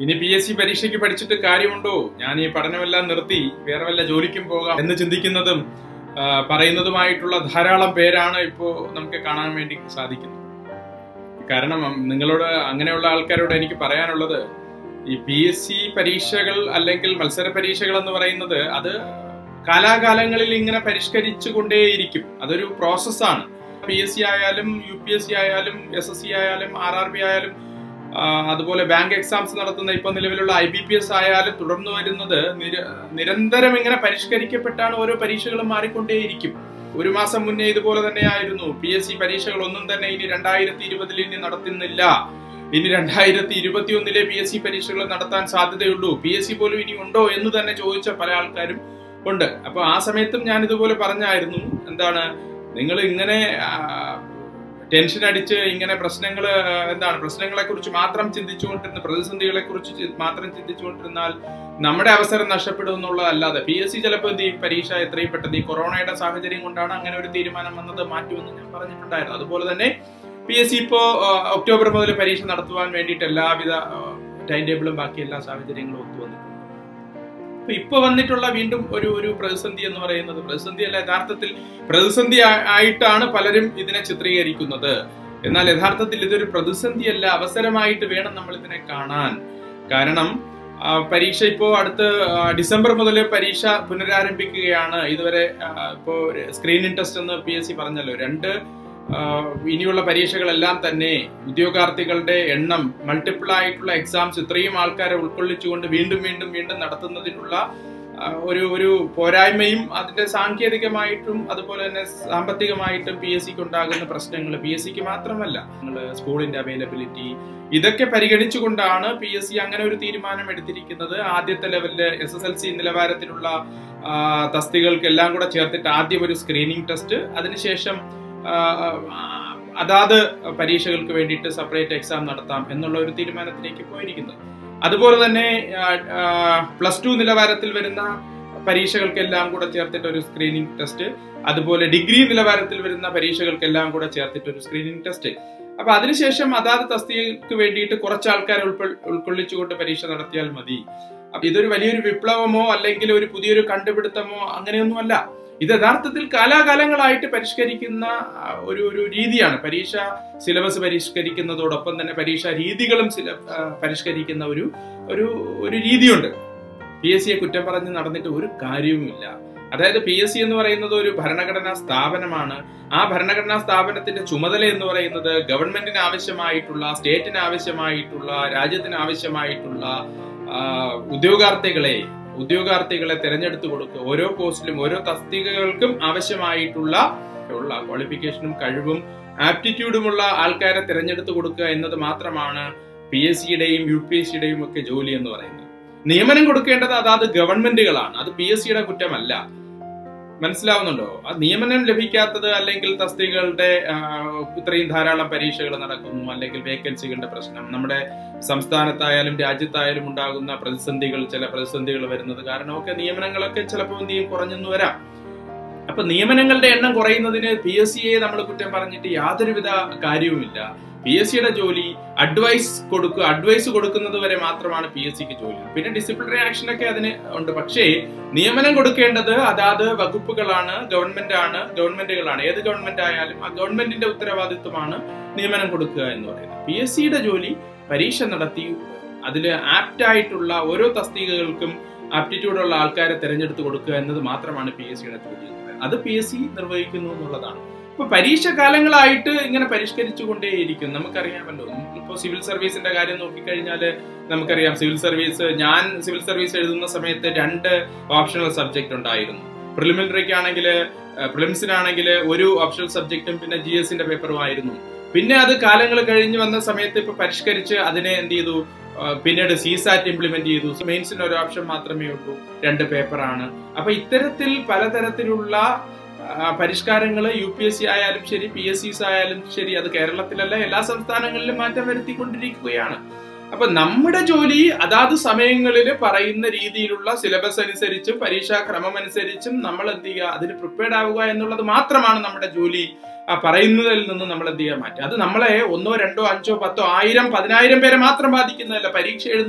ഇനി P S C പരീക്ഷയ്ക്ക് പഠിച്ചിട്ട് കാര്യമുണ്ടോ ഞാൻ ഈ പഠനമെല്ലാം നിർത്തി വേറെ വല്ല ജോലിക്കും പോകാം എന്ന് ചിന്തിക്കുന്നതും ആ, പറയുന്നതുമായിട്ടുള്ള ധാരാളം പേരാണ് ഇപ്പോ നമുക്ക് കാണാൻ വേണ്ടി സാധിക്കുന്നത് കാരണം ഉം, നിങ്ങളോട് അങ്ങനെയുള്ള ആൾക്കാരോട് എനിക്ക് പറയാനുള്ളത് ഈ പി എസ് സി പരീക്ഷകൾ അല്ലെങ്കിൽ മത്സര പരീക്ഷകൾ എന്ന് പറയുന്നത് അത് കാലാകാലങ്ങളിൽ ഇങ്ങനെ പരിഷ്കരിച്ചു കൊണ്ടേയിരിക്കും അതൊരു പ്രോസസ്സാണ് പി എസ് സി ആയാലും യു പി എസ് സി ആയാലും എസ് എസ് സി ആയാലും ആർ ആർ ബി ആയാലും ആ, അതുപോലെ ബാങ്ക് എക്സാംസ് നടത്തുന്ന ഇപ്പൊ നിലവിലുള്ള ഐ ബി പി എസ് ആയാലും തുടർന്നു വരുന്നത് നിര- നിരന്തരം ഇങ്ങനെ പരിഷ്കരിക്കപ്പെട്ടാണ് ഓരോ പരീക്ഷകളും മാറിക്കൊണ്ടേയിരിക്കും ഒരു മാസം മുന്നേ ഇതുപോലെ തന്നെയായിരുന്നു പി എസ് സി പരീക്ഷകൾ ഒന്നും തന്നെ ഇനി രണ്ടായിരത്തി ഇരുപതിൽ ഇനി നടത്തുന്നില്ല ഇനി രണ്ടായിരത്തി ഇരുപത്തി ഒന്നിലെ പി എസ് സി പരീക്ഷകൾ നടത്താൻ സാധ്യതയുള്ളൂ പി എസ് സി പോലും ഇനി ഉണ്ടോ എന്ന് തന്നെ ചോദിച്ച പല ആൾക്കാരും ഉണ്ട് അപ്പൊ ആ സമയത്തും ഞാൻ ഇതുപോലെ പറഞ്ഞായിരുന്നു എന്താണ് നിങ്ങൾ ഇങ്ങനെ ആ, ടെൻഷൻ അടിച്ച് ഇങ്ങനെ പ്രശ്നങ്ങൾ എന്താണ് പ്രശ്നങ്ങളെ കുറിച്ച് മാത്രം ചിന്തിച്ചുകൊണ്ടിരുന്ന പ്രതിസന്ധികളെ കുറിച്ച് ചി- മാത്രം ചിന്തിച്ചുകൊണ്ടിരുന്നാൽ നമ്മുടെ അവസരം നഷ്ടപ്പെടും എന്നുള്ളതല്ലാതെ പി എസ് സി ചിലപ്പോൾ എന്ത് ചെയ്യും പരീക്ഷ എത്രയും പെട്ടെന്ന് ഈ കൊറോണയുടെ സാഹചര്യം കൊണ്ടാണ് അങ്ങനെ ഒരു തീരുമാനം വന്നത് മാറ്റുമെന്ന് ഞാൻ പറഞ്ഞിട്ടുണ്ടായിരുന്നു അതുപോലെ തന്നെ പി എസ് സി ഇപ്പോ ആ, ഒക്ടോബർ മുതൽ പരീക്ഷ നടത്തുവാൻ വേണ്ടിയിട്ട് എല്ലാവിധ ടൈം ടേബിളും ബാക്കി എല്ലാ സാഹചര്യങ്ങളും ഒത്തു വന്നിട്ടുണ്ട് അപ്പൊ ഇപ്പൊ വന്നിട്ടുള്ള വീണ്ടും ഒരു ഒരു പ്രതിസന്ധി എന്ന് പറയുന്നത് പ്രതിസന്ധി അല്ല യഥാർത്ഥത്തിൽ പ്രതിസന്ധി ആ- ആയിട്ടാണ് പലരും ഇതിനെ ചിത്രീകരിക്കുന്നത് എന്നാൽ യഥാർത്ഥത്തിൽ ഇതൊരു പ്രതിസന്ധിയല്ല അവസരമായിട്ട് വേണം നമ്മൾ ഇതിനെ കാണാൻ കാരണം ആ, പരീക്ഷ ഇപ്പോ അടുത്ത് ആ, ഡിസംബർ മുതൽ പരീക്ഷ പുനരാരംഭിക്കുകയാണ് ഇതുവരെ ആ, ഇപ്പോ സ്ക്രീനിങ് ടെസ്റ്റ് എന്ന് പി എസ് സി പറഞ്ഞല്ലോ രണ്ട് ആ, ഇനിയുള്ള പരീക്ഷകളെല്ലാം തന്നെ ഉദ്യോഗാർത്ഥികളുടെ എണ്ണം മൾട്ടിപ്പിൾ ആയിട്ടുള്ള എക്സാംസ് ഇത്രയും ആൾക്കാരെ ഉൾക്കൊള്ളിച്ചുകൊണ്ട് വീണ്ടും വീണ്ടും വീണ്ടും നടത്തുന്നതിനുള്ള ആ, ഒരു ഒരു പോരായ്മയും അതിന്റെ സാങ്കേതികമായിട്ടും അതുപോലെ തന്നെ സാമ്പത്തികമായിട്ടും പി എസ് സിക്ക് ഉണ്ടാകുന്ന പ്രശ്നങ്ങൾ പി എസ് സിക്ക് മാത്രമല്ല നിങ്ങള് സ്കൂളിന്റെ അവൈലബിലിറ്റി ഇതൊക്കെ പരിഗണിച്ചുകൊണ്ടാണ് പി എസ് സി അങ്ങനെ ഒരു തീരുമാനം എടുത്തിരിക്കുന്നത് ആദ്യത്തെ ലെവലില് എസ് എസ് എൽ സി നിലവാരത്തിലുള്ള ആ, തസ്തികൾക്കെല്ലാം കൂടെ ചേർത്തിട്ട് ആദ്യം ഒരു സ്ക്രീനിങ് ടെസ്റ്റ് അതിനുശേഷം ആ, ആ, അതാത് പരീക്ഷകൾക്ക് വേണ്ടിയിട്ട് സെപ്പറേറ്റ് എക്സാം നടത്താം എന്നുള്ള ഒരു തീരുമാനത്തിലേക്ക് പോയിരിക്കുന്നത് അതുപോലെ തന്നെ പ്ലസ് ടു നിലവാരത്തിൽ വരുന്ന പരീക്ഷകൾക്കെല്ലാം കൂടെ ചേർത്തിട്ട് ഒരു സ്ക്രീനിങ് ടെസ്റ്റ് അതുപോലെ ഡിഗ്രി നിലവാരത്തിൽ വരുന്ന പരീക്ഷകൾക്കെല്ലാം കൂടെ ചേർത്തിട്ട് ഒരു സ്ക്രീനിങ് ടെസ്റ്റ് അപ്പൊ അതിനുശേഷം അതാത് തസ്തികൾക്ക് വേണ്ടിയിട്ട് കുറച്ച് ആൾക്കാരെ ഉൾപ്പെ- ഉൾക്കൊള്ളിച്ചുകൊണ്ട് പരീക്ഷ നടത്തിയാൽ മതി അപ്പൊ ഇതൊരു വലിയൊരു വിപ്ലവമോ അല്ലെങ്കിൽ ഒരു പുതിയൊരു കണ്ടുപിടുത്തമോ അങ്ങനെയൊന്നുമല്ല ഇത് യഥാർത്ഥത്തിൽ കാലാകാലങ്ങളായിട്ട് പരിഷ്കരിക്കുന്ന ആ, ഒരു ഒരു രീതിയാണ് പരീക്ഷ സിലബസ് പരിഷ്കരിക്കുന്നതോടൊപ്പം തന്നെ പരീക്ഷാ രീതികളും സില ആ, പരിഷ്കരിക്കുന്ന ഒരു ഒരു ഒരു രീതിയുണ്ട് പി എസ് സിയെ കുറ്റം പറഞ്ഞ് നടന്നിട്ട് ഒരു കാര്യവുമില്ല അതായത് പി എസ് സി എന്ന് പറയുന്നത് ഒരു ഭരണഘടനാ സ്ഥാപനമാണ് ആ ഭരണഘടനാ സ്ഥാപനത്തിന്റെ ചുമതല എന്ന് പറയുന്നത് ഗവൺമെന്റിന് ആവശ്യമായിട്ടുള്ള സ്റ്റേറ്റിന് ആവശ്യമായിട്ടുള്ള രാജ്യത്തിന് ആവശ്യമായിട്ടുള്ള ആ, ഉദ്യോഗാർത്ഥികളെ ഉദ്യോഗാർത്ഥികളെ തിരഞ്ഞെടുത്ത് കൊടുക്കുക ഓരോ പോസ്റ്റിലും ഓരോ തസ്തികകൾക്കും ആവശ്യമായിട്ടുള്ള ഉള്ള ക്വാളിഫിക്കേഷനും കഴിവും ആപ്റ്റിറ്റ്യൂഡുമുള്ള ആൾക്കാരെ തിരഞ്ഞെടുത്ത് കൊടുക്കുക എന്നത് മാത്രമാണ് പി എസ് സിയുടെയും യു പി എസ് സിയുടെയും ഒക്കെ ജോലി എന്ന് പറയുന്നത് നിയമനം കൊടുക്കേണ്ടത് അതാത് ഗവൺമെന്റുകളാണ് അത് പി എസ് സിയുടെ കുറ്റമല്ല മനസ്സിലാവുന്നുണ്ടോ ആ നിയമനം ലഭിക്കാത്തത് അല്ലെങ്കിൽ തസ്തികകളുടെ ആ, ഇത്രയും ധാരാളം പരീക്ഷകൾ നടക്കുന്നു അല്ലെങ്കിൽ വേക്കൻസികളുടെ പ്രശ്നം നമ്മുടെ സംസ്ഥാനത്തായാലും രാജ്യത്തായാലും ഉണ്ടാകുന്ന പ്രതിസന്ധികൾ ചില പ്രതിസന്ധികൾ വരുന്നത് കാരണമൊക്കെ നിയമനങ്ങളൊക്കെ ചിലപ്പോൾ എന്ത് ചെയ്യും കുറഞ്ഞെന്ന് വരാം അപ്പൊ നിയമനങ്ങളുടെ എണ്ണം കുറയുന്നതിന് പി എസ് സിയെ നമ്മൾ കുറ്റം പറഞ്ഞിട്ട് യാതൊരുവിധ കാര്യവുമില്ല പി എസ് സിയുടെ ജോലി അഡ്വൈസ് കൊടുക്കുക അഡ്വൈസ് കൊടുക്കുന്നത് വരെ മാത്രമാണ് പി എസ് സിക്ക് ജോലി പിന്നെ ഡിസിപ്ലിനറി ആക്ഷൻ ഒക്കെ അതിന് ഉണ്ട് പക്ഷേ നിയമനം കൊടുക്കേണ്ടത് അതാത് വകുപ്പുകളാണ് ഗവൺമെന്റ് ആണ് ഗവൺമെന്റുകളാണ് ഏത് ഗവൺമെന്റ് ആയാലും ആ ഗവൺമെന്റിന്റെ ഉത്തരവാദിത്വമാണ് നിയമനം കൊടുക്കുക എന്ന് പറയുന്നത് പി എസ് സിയുടെ ജോലി പരീക്ഷ നടത്തി അതിൽ ആപ്റ്റ് ആയിട്ടുള്ള ഓരോ തസ്തികകൾക്കും ആപ്റ്റിറ്റ്യൂഡുള്ള ആൾക്കാരെ തിരഞ്ഞെടുത്ത് കൊടുക്കുക എന്നത് മാത്രമാണ് പി എസ് സിയുടെ ജോലി എന്ന് പറയുന്നത് അത് പി എസ് സി നിർവഹിക്കുന്നു എന്നുള്ളതാണ് ഇപ്പൊ പരീക്ഷ കാലങ്ങളായിട്ട് ഇങ്ങനെ പരിഷ്കരിച്ചു കൊണ്ടേയിരിക്കും നമുക്കറിയാമല്ലോ ഇപ്പോൾ സിവിൽ സർവീസിന്റെ കാര്യം നോക്കിക്കഴിഞ്ഞാൽ നമുക്കറിയാം സിവിൽ സർവീസ് ഞാൻ സിവിൽ സർവീസ് എഴുതുന്ന സമയത്ത് രണ്ട് ഓപ്ഷണൽ സബ്ജക്ട് ഉണ്ടായിരുന്നു പ്രിലിമിനറിക്ക് ആണെങ്കിൽ പ്രിലിംസിനാണെങ്കിൽ ഒരു ഓപ്ഷണൽ സബ്ജക്റ്റും പിന്നെ ജി എസിന്റെ പേപ്പറും ആയിരുന്നു പിന്നെ അത് കാലങ്ങൾ കഴിഞ്ഞ് വന്ന സമയത്ത് ഇപ്പൊ പരിഷ്കരിച്ച് അതിനെ എന്ത് ചെയ്തു ആ, പിന്നീട് സിസാറ്റ് ഇംപ്ലിമെന്റ് ചെയ്തു മെയിൻസിന് ഒരു ഓപ്ഷൻ മാത്രമേ ഉള്ളൂ രണ്ട് പേപ്പറാണ് അപ്പൊ ഇത്തരത്തിൽ പലതരത്തിലുള്ള പരിഷ്കാരങ്ങൾ യു പി എസ് സി ആയാലും ശരി പി എസ് സിസ് ആയാലും ശരി അത് കേരളത്തിലല്ല എല്ലാ സംസ്ഥാനങ്ങളിലും മാറ്റം വരുത്തിക്കൊണ്ടിരിക്കുകയാണ് അപ്പൊ നമ്മുടെ ജോലി അതാത് സമയങ്ങളിൽ പറയുന്ന രീതിയിലുള്ള സിലബസ് അനുസരിച്ചും പരീക്ഷാ ക്രമം അനുസരിച്ചും നമ്മൾ എന്ത് ചെയ്യുക അതിന് പ്രിപ്പയർഡ് ആവുക എന്നുള്ളത് മാത്രമാണ് നമ്മുടെ ജോലി ആ പറയുന്നതിൽ നിന്ന് നമ്മൾ എന്ത് ചെയ്യാൻ മാറ്റുക അത് നമ്മളെ ഒന്നോ രണ്ടോ അഞ്ചോ പത്തോ ആയിരം പതിനായിരം പേരെ മാത്രം ബാധിക്കുന്നതല്ല പരീക്ഷ എഴുതുന്ന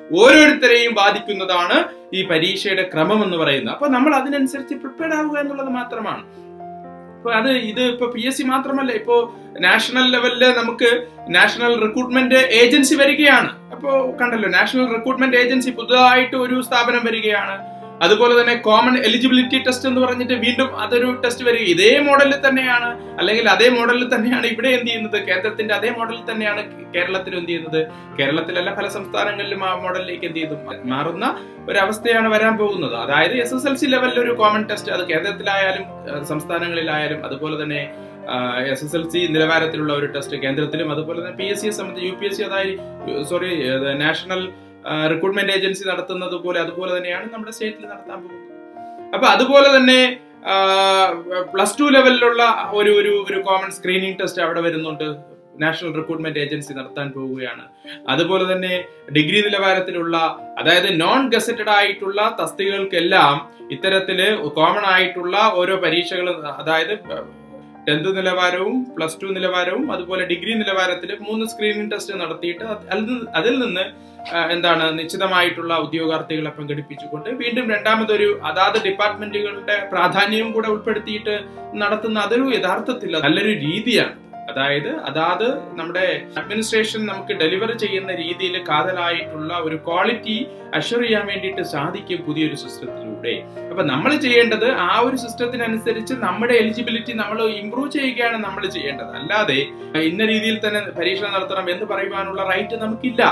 ഓരോരുത്തരെയും ബാധിക്കുന്നതാണ് ഈ പരീക്ഷയുടെ ക്രമം എന്ന് പറയുന്നത് അപ്പൊ നമ്മൾ അതിനനുസരിച്ച് പ്രിപ്പയർഡ് ആവുക എന്നുള്ളത് മാത്രമാണ് അപ്പൊ അത് ഇത് ഇപ്പൊ പി എസ് സി മാത്രമല്ല ഇപ്പോ നാഷണൽ ലെവലില് നമുക്ക് നാഷണൽ റിക്രൂട്ട്മെന്റ് ഏജൻസി വരികയാണ് അപ്പോ കണ്ടല്ലോ നാഷണൽ റിക്രൂട്ട്മെന്റ് ഏജൻസി പുതുതായിട്ട് ഒരു സ്ഥാപനം വരികയാണ് അതുപോലെ തന്നെ കോമൺ എലിജിബിലിറ്റി ടെസ്റ്റ് എന്ന് പറഞ്ഞിട്ട് വീണ്ടും അതൊരു ടെസ്റ്റ് വരിക ഇതേ മോഡലിൽ തന്നെയാണ് അല്ലെങ്കിൽ അതേ മോഡലിൽ തന്നെയാണ് ഇവിടെ എന്ത് ചെയ്യുന്നത് കേന്ദ്രത്തിന്റെ അതേ മോഡലിൽ തന്നെയാണ് കേരളത്തിൽ എന്ത് ചെയ്യുന്നത് കേരളത്തിലല്ല പല സംസ്ഥാനങ്ങളിലും ആ മോഡലിലേക്ക് എന്ത് ചെയ്തു മാറുന്ന ഒരവസ്ഥയാണ് വരാൻ പോകുന്നത് അതായത് എസ് എസ് എൽ സി ലെവലിൽ ഒരു കോമൺ ടെസ്റ്റ് അത് കേന്ദ്രത്തിലായാലും സംസ്ഥാനങ്ങളിലായാലും അതുപോലെ തന്നെ എസ് എസ് എൽ സി നിലവാരത്തിലുള്ള ഒരു ടെസ്റ്റ് കേന്ദ്രത്തിലും അതുപോലെ തന്നെ പി എസ് സിയെ സംബന്ധിച്ച് യു പി എസ് സി അതായത് സോറി നാഷണൽ റിക്രൂട്ട്മെന്റ് ഏജൻസി നടത്തുന്നത് പോലെ അതുപോലെ തന്നെയാണ് നമ്മുടെ സ്റ്റേറ്റിൽ നടത്താൻ പോകുന്നത് അപ്പൊ അതുപോലെ തന്നെ പ്ലസ് ടു ലെവലിലുള്ള ഒരു ഒരു ഒരു കോമൺ സ്ക്രീനിങ് ടെസ്റ്റ് അവിടെ വരുന്നുണ്ട് നാഷണൽ റിക്രൂട്ട്മെന്റ് ഏജൻസി നടത്താൻ പോവുകയാണ് അതുപോലെ തന്നെ ഡിഗ്രി നിലവാരത്തിലുള്ള അതായത് നോൺ ഗസറ്റഡ് ആയിട്ടുള്ള തസ്തികകൾക്കെല്ലാം ഇത്തരത്തില് കോമൺ ആയിട്ടുള്ള ഓരോ പരീക്ഷകൾ അതായത് ടെൻത്ത് നിലവാരവും പ്ലസ് ടു നിലവാരവും അതുപോലെ ഡിഗ്രി നിലവാരത്തിൽ മൂന്ന് സ്ക്രീനിങ് ടെസ്റ്റ് നടത്തിയിട്ട് അതിൽ നിന്ന് എന്താണ് നിശ്ചിതമായിട്ടുള്ള ഉദ്യോഗാർത്ഥികളെ പങ്കെടുപ്പിച്ചുകൊണ്ട് വീണ്ടും രണ്ടാമതൊരു അതാത് ഡിപ്പാർട്ട്മെന്റുകളുടെ പ്രാധാന്യവും കൂടെ ഉൾപ്പെടുത്തിയിട്ട് നടത്തുന്ന അതൊരു യഥാർത്ഥത്തിൽ നല്ലൊരു രീതിയാണ് അതായത് അതാത് നമ്മുടെ അഡ്മിനിസ്ട്രേഷൻ നമുക്ക് ഡെലിവർ ചെയ്യുന്ന രീതിയിൽ കാതലായിട്ടുള്ള ഒരു ക്വാളിറ്റി അഷുർ ചെയ്യാൻ വേണ്ടിയിട്ട് സാധിക്കും പുതിയൊരു സിസ്റ്റത്തിലൂടെ അപ്പൊ നമ്മൾ ചെയ്യേണ്ടത് ആ ഒരു സിസ്റ്റത്തിനനുസരിച്ച് നമ്മുടെ എലിജിബിലിറ്റി നമ്മൾ ഇംപ്രൂവ് ചെയ്യുകയാണ് നമ്മൾ ചെയ്യേണ്ടത് അല്ലാതെ ഇന്ന രീതിയിൽ തന്നെ പരീക്ഷ നടത്തണം എന്ന് പറയുവാനുള്ള റൈറ്റ് നമുക്കില്ല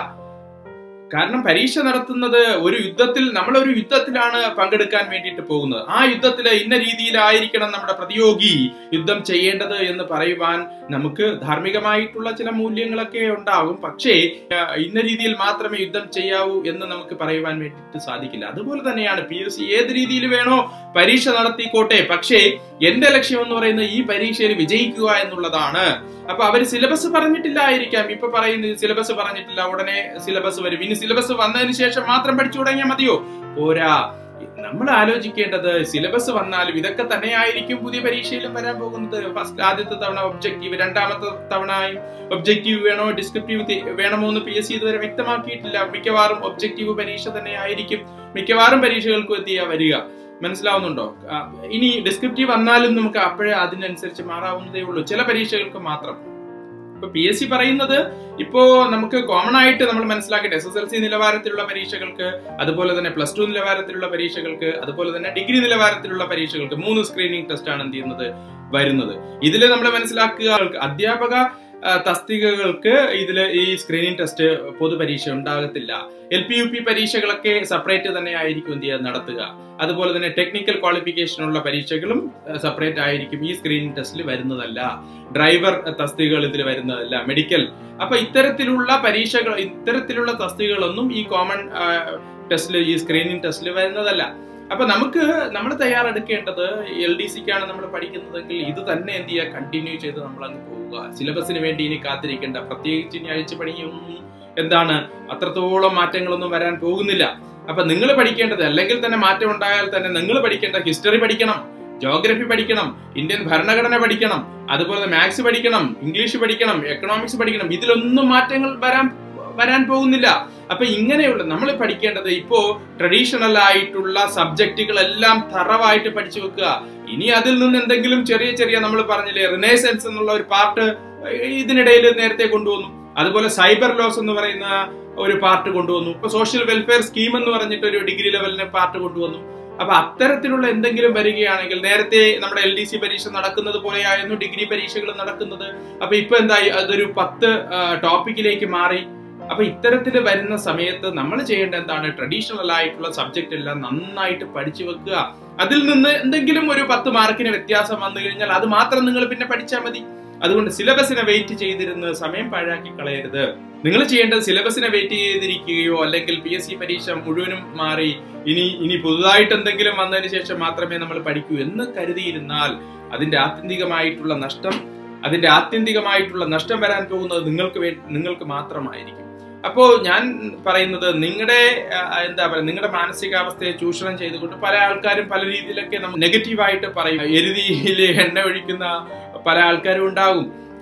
കാരണം പരീക്ഷ നടത്തുന്നത് ഒരു യുദ്ധത്തിൽ നമ്മൾ ഒരു യുദ്ധത്തിലാണ് പങ്കെടുക്കാൻ വേണ്ടിയിട്ട് പോകുന്നത് ആ യുദ്ധത്തിൽ ഇന്ന രീതിയിലായിരിക്കണം നമ്മുടെ പ്രതിയോഗി യുദ്ധം ചെയ്യേണ്ടത് എന്ന് പറയുവാൻ നമുക്ക് ധാർമ്മികമായിട്ടുള്ള ചില മൂല്യങ്ങളൊക്കെ ഉണ്ടാകും പക്ഷേ ഇന്ന രീതിയിൽ മാത്രമേ യുദ്ധം ചെയ്യാവൂ എന്ന് നമുക്ക് പറയുവാൻ വേണ്ടിയിട്ട് സാധിക്കില്ല അതുപോലെ തന്നെയാണ് പി എസ് സി ഏത് രീതിയിൽ വേണോ പരീക്ഷ നടത്തിക്കോട്ടെ പക്ഷേ എന്റെ ലക്ഷ്യം എന്ന് പറയുന്നത് ഈ പരീക്ഷയിൽ വിജയിക്കുക എന്നുള്ളതാണ് അപ്പൊ അവര് സിലബസ് പറഞ്ഞിട്ടില്ലായിരിക്കാം ഇപ്പൊ പറയുന്നത് സിലബസ് പറഞ്ഞിട്ടില്ല ഉടനെ സിലബസ് വരും ഇനി സിലബസ് വന്നതിന് ശേഷം മാത്രം പഠിച്ചു തുടങ്ങിയാൽ മതിയോ പോരാ നമ്മൾ ആലോചിക്കേണ്ടത് സിലബസ് വന്നാലും ഇതൊക്കെ തന്നെയായിരിക്കും പുതിയ പരീക്ഷയിലും വരാൻ പോകുന്നത് ഫസ്റ്റ് ആദ്യത്തെ തവണ ഒബ്ജക്റ്റീവ് രണ്ടാമത്തെ തവണയും ഒബ്ജക്റ്റീവ് വേണോ ഡിസ്ക്രിപ്റ്റീവ് വേണമോ എന്ന് പി എസ് സി ഇതുവരെ വ്യക്തമാക്കിയിട്ടില്ല മിക്കവാറും ഒബ്ജക്റ്റീവ് പരീക്ഷ തന്നെ ആയിരിക്കും മിക്കവാറും പരീക്ഷകൾക്കും എത്തിയാ വരിക മനസ്സിലാവുന്നുണ്ടോ ഇനി ഡിസ്ക്രിപ്റ്റീവ് വന്നാലും നമുക്ക് അപ്പോഴേ അതിനനുസരിച്ച് മാറാവുന്നതേ ഉള്ളൂ ചില പരീക്ഷകൾക്ക് മാത്രം ഇപ്പൊ പി എസ് സി പറയുന്നത് ഇപ്പോ നമുക്ക് കോമൺ ആയിട്ട് നമ്മൾ മനസ്സിലാക്കട്ടെ എസ് എസ് എൽ സി നിലവാരത്തിലുള്ള പരീക്ഷകൾക്ക് അതുപോലെ തന്നെ പ്ലസ് ടു നിലവാരത്തിലുള്ള പരീക്ഷകൾക്ക് അതുപോലെ തന്നെ ഡിഗ്രി നിലവാരത്തിലുള്ള പരീക്ഷകൾക്ക് മൂന്ന് സ്ക്രീനിങ് ടെസ്റ്റ് ആണ് എന്ത് ചെയ്യുന്നത് വരുന്നത് ഇതിൽ നമ്മൾ മനസ്സിലാക്കുക അധ്യാപക തസ്തികകൾക്ക് ഇതിൽ ഈ സ്ക്രീനിങ് ടെസ്റ്റ് പൊതുപരീക്ഷ ഉണ്ടാകത്തില്ല എൽ പി യു പി പരീക്ഷകളൊക്കെ സെപ്പറേറ്റ് തന്നെ ആയിരിക്കും എന്ത് ചെയ്യുക നടത്തുക അതുപോലെ തന്നെ ടെക്നിക്കൽ ക്വാളിഫിക്കേഷനുള്ള പരീക്ഷകളും സെപ്പറേറ്റ് ആയിരിക്കും ഈ സ്ക്രീനിങ് ടെസ്റ്റിൽ വരുന്നതല്ല ഡ്രൈവർ തസ്തികകൾ ഇതിൽ വരുന്നതല്ല മെഡിക്കൽ അപ്പൊ ഇത്തരത്തിലുള്ള പരീക്ഷകൾ ഇത്തരത്തിലുള്ള തസ്തികകളൊന്നും ഈ കോമൺ ടെസ്റ്റിൽ ഈ സ്ക്രീനിങ് ടെസ്റ്റിൽ വരുന്നതല്ല അപ്പൊ നമുക്ക് നമ്മൾ തയ്യാറെടുക്കേണ്ടത് എൽ ഡി സിക്കാണ് നമ്മൾ പഠിക്കുന്നതെങ്കിൽ ഇത് തന്നെ എന്ത് ചെയ്യുക കണ്ടിന്യൂ ചെയ്ത് നമ്മൾ അങ്ങ് പോവുക സിലബസിന് വേണ്ടി ഇനി കാത്തിരിക്കേണ്ട പ്രത്യേകിച്ച് ഇനി അഴിച്ചു പണിയൊന്നും എന്താണ് അത്രത്തോളം മാറ്റങ്ങളൊന്നും വരാൻ പോകുന്നില്ല അപ്പൊ നിങ്ങൾ പഠിക്കേണ്ടത് അല്ലെങ്കിൽ തന്നെ മാറ്റം ഉണ്ടായാൽ തന്നെ നിങ്ങൾ പഠിക്കേണ്ട ഹിസ്റ്ററി പഠിക്കണം ജോഗ്രഫി പഠിക്കണം ഇന്ത്യൻ ഭരണഘടന പഠിക്കണം അതുപോലെ മാത്സ് പഠിക്കണം ഇംഗ്ലീഷ് പഠിക്കണം എക്കണോമിക്സ് പഠിക്കണം ഇതിലൊന്നും മാറ്റങ്ങൾ വരാൻ വരാൻ പോകുന്നില്ല അപ്പൊ ഇങ്ങനെയുള്ള നമ്മൾ പഠിക്കേണ്ടത് ഇപ്പോ ട്രഡീഷണൽ ആയിട്ടുള്ള സബ്ജക്റ്റുകളെല്ലാം തറവായിട്ട് പഠിച്ചു വെക്കുക ഇനി അതിൽ നിന്ന് എന്തെങ്കിലും ചെറിയ ചെറിയ നമ്മൾ പറഞ്ഞില്ലേ റിനേസൻസ് എന്നുള്ള ഒരു പാർട്ട് ഇതിനിടയിൽ നേരത്തെ കൊണ്ടുവന്നു അതുപോലെ സൈബർ ലോസ് എന്ന് പറയുന്ന ഒരു പാർട്ട് കൊണ്ടുവന്നു ഇപ്പൊ സോഷ്യൽ വെൽഫെയർ സ്കീം എന്ന് പറഞ്ഞിട്ട് ഒരു ഡിഗ്രി ലെവലിന് പാർട്ട് കൊണ്ടുവന്നു അപ്പൊ അത്തരത്തിലുള്ള എന്തെങ്കിലും വരികയാണെങ്കിൽ നേരത്തെ നമ്മുടെ എൽ ഡി സി പരീക്ഷ നടക്കുന്നത് പോലെയായിരുന്നു ഡിഗ്രി പരീക്ഷകൾ നടക്കുന്നത് അപ്പൊ ഇപ്പൊ എന്തായി അതൊരു പത്ത് ടോപ്പിക്കിലേക്ക് മാറി അപ്പൊ ഇത്തരത്തിൽ വരുന്ന സമയത്ത് നമ്മൾ ചെയ്യേണ്ട എന്താണ് ട്രഡീഷണൽ ആയിട്ടുള്ള സബ്ജക്റ്റ് എല്ലാം നന്നായിട്ട് പഠിച്ചു വെക്കുക അതിൽ നിന്ന് എന്തെങ്കിലും ഒരു പത്ത് മാർക്കിന് വ്യത്യാസം വന്നു കഴിഞ്ഞാൽ അത് മാത്രം നിങ്ങൾ പിന്നെ പഠിച്ചാൽ മതി അതുകൊണ്ട് സിലബസിനെ വെയിറ്റ് ചെയ്തിരുന്ന് സമയം പാഴാക്കി കളയരുത് നിങ്ങൾ ചെയ്യേണ്ടത് സിലബസിനെ വെയിറ്റ് ചെയ്തിരിക്കുകയോ അല്ലെങ്കിൽ പി എസ് സി പരീക്ഷ മുഴുവനും മാറി ഇനി ഇനി പുതുതായിട്ട് എന്തെങ്കിലും വന്നതിന് ശേഷം മാത്രമേ നമ്മൾ പഠിക്കൂ എന്ന് കരുതിയിരുന്നാൽ അതിന്റെ ആത്യന്തികമായിട്ടുള്ള നഷ്ടം അതിന്റെ ആത്യന്തികമായിട്ടുള്ള നഷ്ടം വരാൻ പോകുന്നത് നിങ്ങൾക്ക് വേ നിങ്ങൾക്ക് മാത്രമായിരിക്കും അപ്പോൾ ഞാൻ പറയുന്നത് നിങ്ങളുടെ എന്താ പറയുക നിങ്ങളുടെ മാനസികാവസ്ഥയെ ചൂഷണം ചെയ്തുകൊണ്ട് പല ആൾക്കാരും പല രീതിയിലൊക്കെ നമ്മൾ നെഗറ്റീവായിട്ട് പറയും എരുതിയിൽ എണ്ണ ഒഴിക്കുന്ന പല ആൾക്കാരും ഉണ്ടാകും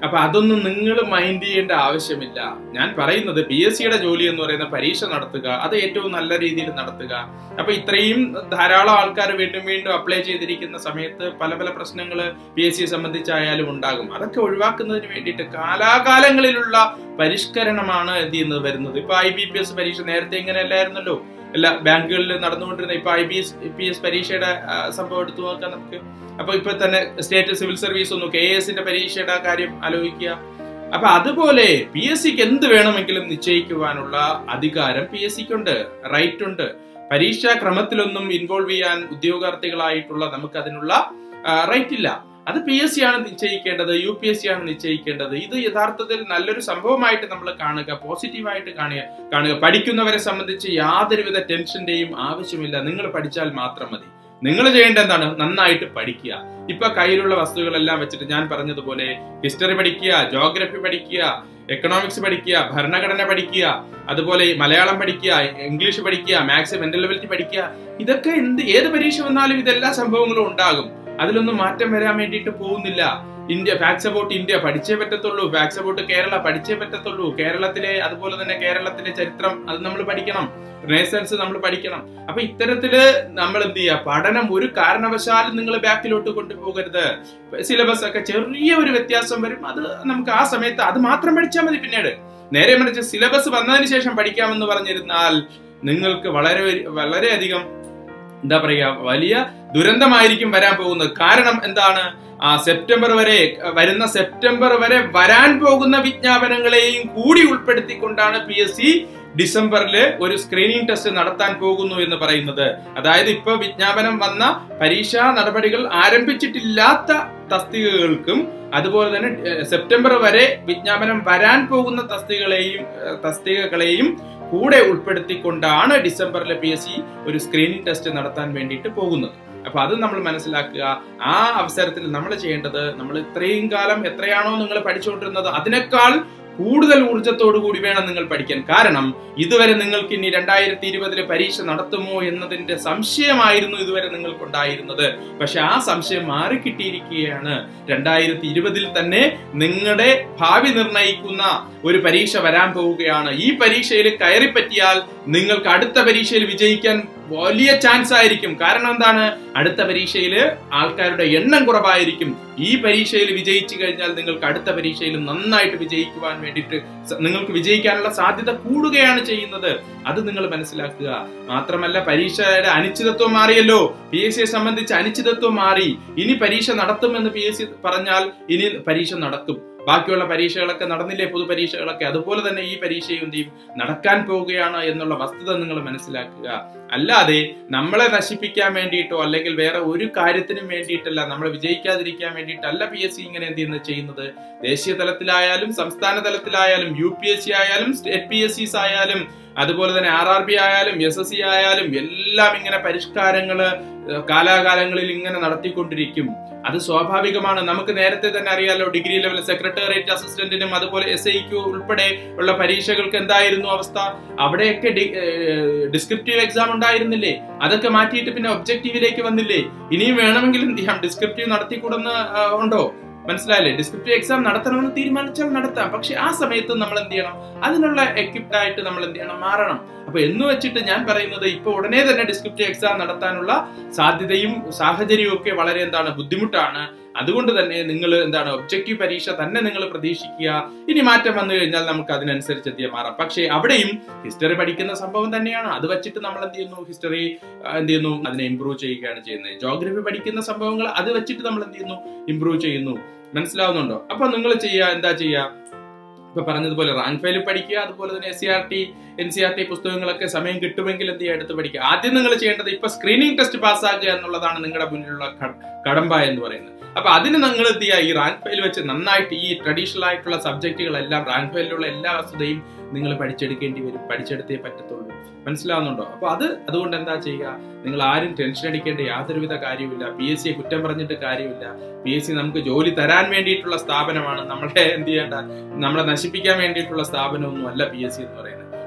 അപ്പൊ അതൊന്നും നിങ്ങൾ മൈൻഡ് ചെയ്യേണ്ട ആവശ്യമില്ല ഞാൻ പറയുന്നത് പി എസ് സിയുടെ ജോലി എന്ന് പറയുന്ന പരീക്ഷ നടത്തുക അത് ഏറ്റവും നല്ല രീതിയിൽ നടത്തുക അപ്പൊ ഇത്രയും ധാരാളം ആൾക്കാർ വീണ്ടും വീണ്ടും അപ്ലൈ ചെയ്തിരിക്കുന്ന സമയത്ത് പല പല പ്രശ്നങ്ങൾ പി എസ് സിയെ സംബന്ധിച്ചായാലും ഉണ്ടാകും അതൊക്കെ ഒഴിവാക്കുന്നതിന് വേണ്ടിയിട്ട് കാലാകാലങ്ങളിലുള്ള പരിഷ്കരണമാണ് എന്ത് ചെയ്യുന്നത് വരുന്നത് ഇപ്പൊ ഐ ബി പി എസ് പരീക്ഷ നേരത്തെ ഇങ്ങനെ അല്ലായിരുന്നല്ലോ എല്ലാ ബാങ്കുകളിൽ നടന്നുകൊണ്ടിരുന്ന ഇപ്പൊ ഐ ബി എസ് പി എസ് പരീക്ഷയുടെ ആ, സംഭവം എടുത്തു നോക്കാം നമുക്ക് അപ്പൊ ഇപ്പൊ തന്നെ സ്റ്റേറ്റ് സിവിൽ സർവീസ് ഒന്നും കെ എസിന്റെ പരീക്ഷയുടെ കാര്യം ആലോചിക്കുക അപ്പൊ അതുപോലെ പി എസ് സിക്ക് എന്ത് വേണമെങ്കിലും നിശ്ചയിക്കുവാനുള്ള അധികാരം പി എസ് സിക്കുണ്ട് റൈറ്റ് ഉണ്ട് പരീക്ഷാ ക്രമത്തിലൊന്നും ഇൻവോൾവ് ചെയ്യാൻ ഉദ്യോഗാർത്ഥികളായിട്ടുള്ള നമുക്ക് അതിനുള്ള റൈറ്റ് ഇല്ല അത് പി എസ് സി ആണ് നിശ്ചയിക്കേണ്ടത് യു പി എസ് സി ആണ് നിശ്ചയിക്കേണ്ടത് ഇത് യഥാർത്ഥത്തിൽ നല്ലൊരു സംഭവമായിട്ട് നമ്മൾ കാണുക പോസിറ്റീവായിട്ട് കാണുക കാണുക പഠിക്കുന്നവരെ സംബന്ധിച്ച് യാതൊരുവിധ ടെൻഷന്റെയും ആവശ്യമില്ല നിങ്ങൾ പഠിച്ചാൽ മാത്രം മതി നിങ്ങൾ ചെയ്യേണ്ട എന്താണ് നന്നായിട്ട് പഠിക്കുക ഇപ്പൊ കയ്യിലുള്ള വസ്തുക്കളെല്ലാം വെച്ചിട്ട് ഞാൻ പറഞ്ഞതുപോലെ ഹിസ്റ്ററി പഠിക്കുക ജോഗ്രഫി പഠിക്കുക എക്കണോമിക്സ് പഠിക്കുക ഭരണഘടന പഠിക്കുക അതുപോലെ മലയാളം പഠിക്കുക ഇംഗ്ലീഷ് പഠിക്കുക മാത്സ് മെന്റൽ ലെവലിറ്റി പഠിക്കുക ഇതൊക്കെ എന്ത് ഏത് പരീക്ഷ വന്നാലും ഇതെല്ലാ സംഭവങ്ങളും ഉണ്ടാകും അതിലൊന്നും മാറ്റം വരാൻ വേണ്ടിയിട്ട് പോകുന്നില്ല ഇന്ത്യ ഫാക്സ് അബൌട്ട് ഇന്ത്യ പഠിച്ചേ പറ്റത്തുള്ളൂ ഫാക്സ് അബൌട്ട് കേരള പഠിച്ചേ പറ്റത്തുള്ളൂ കേരളത്തിലെ അതുപോലെ തന്നെ കേരളത്തിലെ ചരിത്രം അത് നമ്മൾ പഠിക്കണം റേസൻസ് നമ്മൾ പഠിക്കണം അപ്പൊ ഇത്തരത്തില് നമ്മൾ എന്ത് ചെയ്യുക പഠനം ഒരു കാരണവശാലും നിങ്ങൾ ബാക്കിലോട്ട് കൊണ്ടുപോകരുത് സിലബസ് ഒക്കെ ചെറിയ ഒരു വ്യത്യാസം വരും അത് നമുക്ക് ആ സമയത്ത് അത് മാത്രം പഠിച്ചാൽ മതി പിന്നീട് നേരെ മറിച്ച് സിലബസ് വന്നതിന് ശേഷം പഠിക്കാമെന്ന് പറഞ്ഞിരുന്നാൽ നിങ്ങൾക്ക് വളരെ വളരെയധികം എന്താ പറയുക വലിയ ദുരന്തമായിരിക്കും വരാൻ പോകുന്നത് കാരണം എന്താണ് ആ സെപ്റ്റംബർ വരെ വരുന്ന സെപ്റ്റംബർ വരെ വരാൻ പോകുന്ന വിജ്ഞാപനങ്ങളെയും കൂടി ഉൾപ്പെടുത്തിക്കൊണ്ടാണ് പി എസ് സി ഡിസംബറിൽ ഒരു സ്ക്രീനിങ് ടെസ്റ്റ് നടത്താൻ പോകുന്നു എന്ന് പറയുന്നത് അതായത് ഇപ്പൊ വിജ്ഞാപനം വന്ന പരീക്ഷാ നടപടികൾ ആരംഭിച്ചിട്ടില്ലാത്ത തസ്തികകൾക്കും അതുപോലെ തന്നെ ഏഹ്, സെപ്റ്റംബർ വരെ വിജ്ഞാപനം വരാൻ പോകുന്ന തസ്തികകളെയും ഏഹ്, തസ്തികകളെയും കൂടെ ഉൾപ്പെടുത്തിക്കൊണ്ടാണ് ഡിസംബറിലെ പി എസ് സി ഒരു സ്ക്രീനിങ് ടെസ്റ്റ് നടത്താൻ വേണ്ടിയിട്ട് പോകുന്നത് അപ്പൊ അത് നമ്മൾ മനസ്സിലാക്കുക ആ അവസരത്തിൽ നമ്മൾ ചെയ്യേണ്ടത് നമ്മൾ ഇത്രയും കാലം എത്രയാണോ നിങ്ങൾ പഠിച്ചുകൊണ്ടിരുന്നത് അതിനേക്കാൾ കൂടുതൽ ഊർജത്തോടു കൂടി വേണം നിങ്ങൾ പഠിക്കാൻ കാരണം ഇതുവരെ നിങ്ങൾക്ക് ഇനി രണ്ടായിരത്തി ഇരുപതില് പരീക്ഷ നടത്തുമോ എന്നതിന്റെ സംശയമായിരുന്നു ഇതുവരെ നിങ്ങൾക്കുണ്ടായിരുന്നത് പക്ഷെ ആ സംശയം മാറിക്കിട്ടിയിരിക്കുകയാണ് രണ്ടായിരത്തി ഇരുപതിൽ തന്നെ നിങ്ങളുടെ ഭാവി നിർണയിക്കുന്ന ഒരു പരീക്ഷ വരാൻ പോവുകയാണ് ഈ പരീക്ഷയിൽ കയറിപ്പറ്റിയാൽ നിങ്ങൾക്ക് അടുത്ത പരീക്ഷയിൽ വിജയിക്കാൻ വലിയ ചാൻസ് ആയിരിക്കും കാരണം എന്താണ് അടുത്ത പരീക്ഷയിൽ ആൾക്കാരുടെ എണ്ണം കുറവായിരിക്കും ഈ പരീക്ഷയിൽ വിജയിച്ചു കഴിഞ്ഞാൽ നിങ്ങൾക്ക് അടുത്ത പരീക്ഷയിൽ നന്നായിട്ട് വിജയിക്കുവാൻ വേണ്ടിയിട്ട് സ- നിങ്ങൾക്ക് വിജയിക്കാനുള്ള സാധ്യത കൂടുകയാണ് ചെയ്യുന്നത് അത് നിങ്ങൾ മനസ്സിലാക്കുക മാത്രമല്ല പരീക്ഷയുടെ അനിശ്ചിതത്വം മാറിയല്ലോ പി എസ് സിയെ സംബന്ധിച്ച് അനിശ്ചിതത്വം മാറി ഇനി പരീക്ഷ നടത്തുമെന്ന് പി എസ് സി പറഞ്ഞാൽ ഇനി പരീക്ഷ നടക്കും ബാക്കിയുള്ള പരീക്ഷകളൊക്കെ നടന്നില്ലേ പൊതുപരീക്ഷകളൊക്കെ അതുപോലെ തന്നെ ഈ പരീക്ഷയും എന്ത് ചെയ്യും നടക്കാൻ പോവുകയാണ് എന്നുള്ള വസ്തുത നിങ്ങൾ മനസ്സിലാക്കുക അല്ലാതെ നമ്മളെ നശിപ്പിക്കാൻ വേണ്ടിയിട്ടോ അല്ലെങ്കിൽ വേറെ ഒരു കാര്യത്തിനും വേണ്ടിയിട്ടല്ല നമ്മൾ വിജയിക്കാതിരിക്കാൻ വേണ്ടിയിട്ടല്ല പി എസ് സി ഇങ്ങനെ എന്ത് ചെയ്യുന്നത് ചെയ്യുന്നത് ദേശീയ തലത്തിലായാലും സംസ്ഥാന തലത്തിലായാലും യു പി എസ് സി ആയാലും സ്റ്റേറ്റ് പി എസ് സിസ് ആയാലും അതുപോലെ തന്നെ ആർ ആർ ബി ആയാലും എസ് എസ് സി ആയാലും എല്ലാം ഇങ്ങനെ പരിഷ്കാരങ്ങള് ഏഹ് കാലാകാലങ്ങളിൽ ഇങ്ങനെ നടത്തിക്കൊണ്ടിരിക്കും അത് സ്വാഭാവികമാണ് നമുക്ക് നേരത്തെ തന്നെ അറിയാലോ ഡിഗ്രി ലെവൽ സെക്രട്ടേറിയറ്റ് അസിസ്റ്റന്റിനും അതുപോലെ എസ് ഐക്ക് ഉൾപ്പെടെ ഉള്ള പരീക്ഷകൾക്ക് എന്തായിരുന്നു അവസ്ഥ അവിടെയൊക്കെ ഡിസ്ക്രിപ്റ്റീവ് എക്സാം ഉണ്ടായിരുന്നില്ലേ അതൊക്കെ മാറ്റിയിട്ട് പിന്നെ ഒബ്ജക്റ്റീവിലേക്ക് വന്നില്ലേ ഇനിയും വേണമെങ്കിൽ എന്ത് ചെയ്യാം ഡിസ്ക്രിപ്റ്റീവ് നടത്തിക്കൂടെന്ന് ആ, ഉണ്ടോ മനസ്സിലായില്ലേ ഡിസ്ക്രിപ്റ്റീവ് എക്സാം നടത്തണമെന്ന് തീരുമാനിച്ചാൽ നടത്താം പക്ഷെ ആ സമയത്ത് നമ്മൾ എന്ത് ചെയ്യണം അതിനുള്ള എക്വിപ്ഡ് ആയിട്ട് നമ്മൾ എന്ത് ചെയ്യണം മാറണം അപ്പൊ എന്ന് വെച്ചിട്ട് ഞാൻ പറയുന്നത് ഇപ്പൊ ഉടനെ തന്നെ ഡിസ്ക്രിപ്റ്റീവ് എക്സാം നടത്താനുള്ള സാധ്യതയും സാഹചര്യവും ഒക്കെ വളരെ എന്താണ് ബുദ്ധിമുട്ടാണ് അതുകൊണ്ട് തന്നെ നിങ്ങൾ എന്താണ് ഒബ്ജക്റ്റീവ് പരീക്ഷ തന്നെ നിങ്ങൾ പ്രതീക്ഷിക്കുക ഇനി മാറ്റം വന്നു കഴിഞ്ഞാൽ നമുക്ക് അതിനനുസരിച്ച് എത്തിയ മാറാം പക്ഷേ അവിടെയും ഹിസ്റ്ററി പഠിക്കുന്ന സംഭവം തന്നെയാണ് അത് വെച്ചിട്ട് നമ്മൾ എന്ത് ചെയ്യുന്നു ഹിസ്റ്ററി എന്ത് ചെയ്യുന്നു അതിനെ ഇമ്പ്രൂവ് ചെയ്യുകയാണ് ചെയ്യുന്നത് ജോഗ്രഫി പഠിക്കുന്ന സംഭവങ്ങൾ അത് വെച്ചിട്ട് നമ്മൾ എന്ത് ചെയ്യുന്നു ഇമ്പ്രൂവ് ചെയ്യുന്നു മനസ്സിലാവുന്നുണ്ടോ അപ്പൊ നിങ്ങൾ ചെയ്യുക എന്താ ചെയ്യുക ഇപ്പൊ പറഞ്ഞതുപോലെ റാങ്ക് ഫയൽ പഠിക്കുക അതുപോലെ തന്നെ S C R T N C R T പുസ്തകങ്ങളൊക്കെ സമയം കിട്ടുമെങ്കിൽ എന്ത് ചെയ്യുക എടുത്ത് പഠിക്കുക ആദ്യം നിങ്ങൾ ചെയ്യേണ്ടത് ഇപ്പൊ സ്ക്രീനിങ് ടെസ്റ്റ് പാസ്സാക്കുക എന്നുള്ളതാണ് നിങ്ങളുടെ മുന്നിലുള്ള ക- കടമ്പ എന്ന് പറയുന്നത് അപ്പൊ അതിന് നിങ്ങൾ എന്ത് ചെയ്യുക ഈ റാങ്ക് ഫയൽ വെച്ച് നന്നായിട്ട് ഈ ട്രഡീഷണൽ ആയിട്ടുള്ള സബ്ജക്റ്റുകളെല്ലാം റാങ്ക് ഫയലിലുള്ള എല്ലാ വസ്തുതയും നിങ്ങൾ പഠിച്ചെടുക്കേണ്ടി വരും പഠിച്ചെടുത്തേ പറ്റത്തുള്ളൂ മനസ്സിലാവുന്നുണ്ടോ അപ്പൊ അത് അതുകൊണ്ട് എന്താ ചെയ്യുക നിങ്ങൾ ആരും ടെൻഷൻ അടിക്കേണ്ട യാതൊരുവിധ കാര്യമില്ല പി എസ് സിയെ കുറ്റം പറഞ്ഞിട്ട് കാര്യമില്ല പി എസ് സി നമുക്ക് ജോലി തരാൻ വേണ്ടിയിട്ടുള്ള സ്ഥാപനമാണ് നമ്മളെ എന്ത് ചെയ്യേണ്ട നമ്മളെ നശിപ്പിക്കാൻ വേണ്ടിയിട്ടുള്ള സ്ഥാപനമൊന്നും അല്ല പി എസ് സി എന്ന് പറയുന്നത്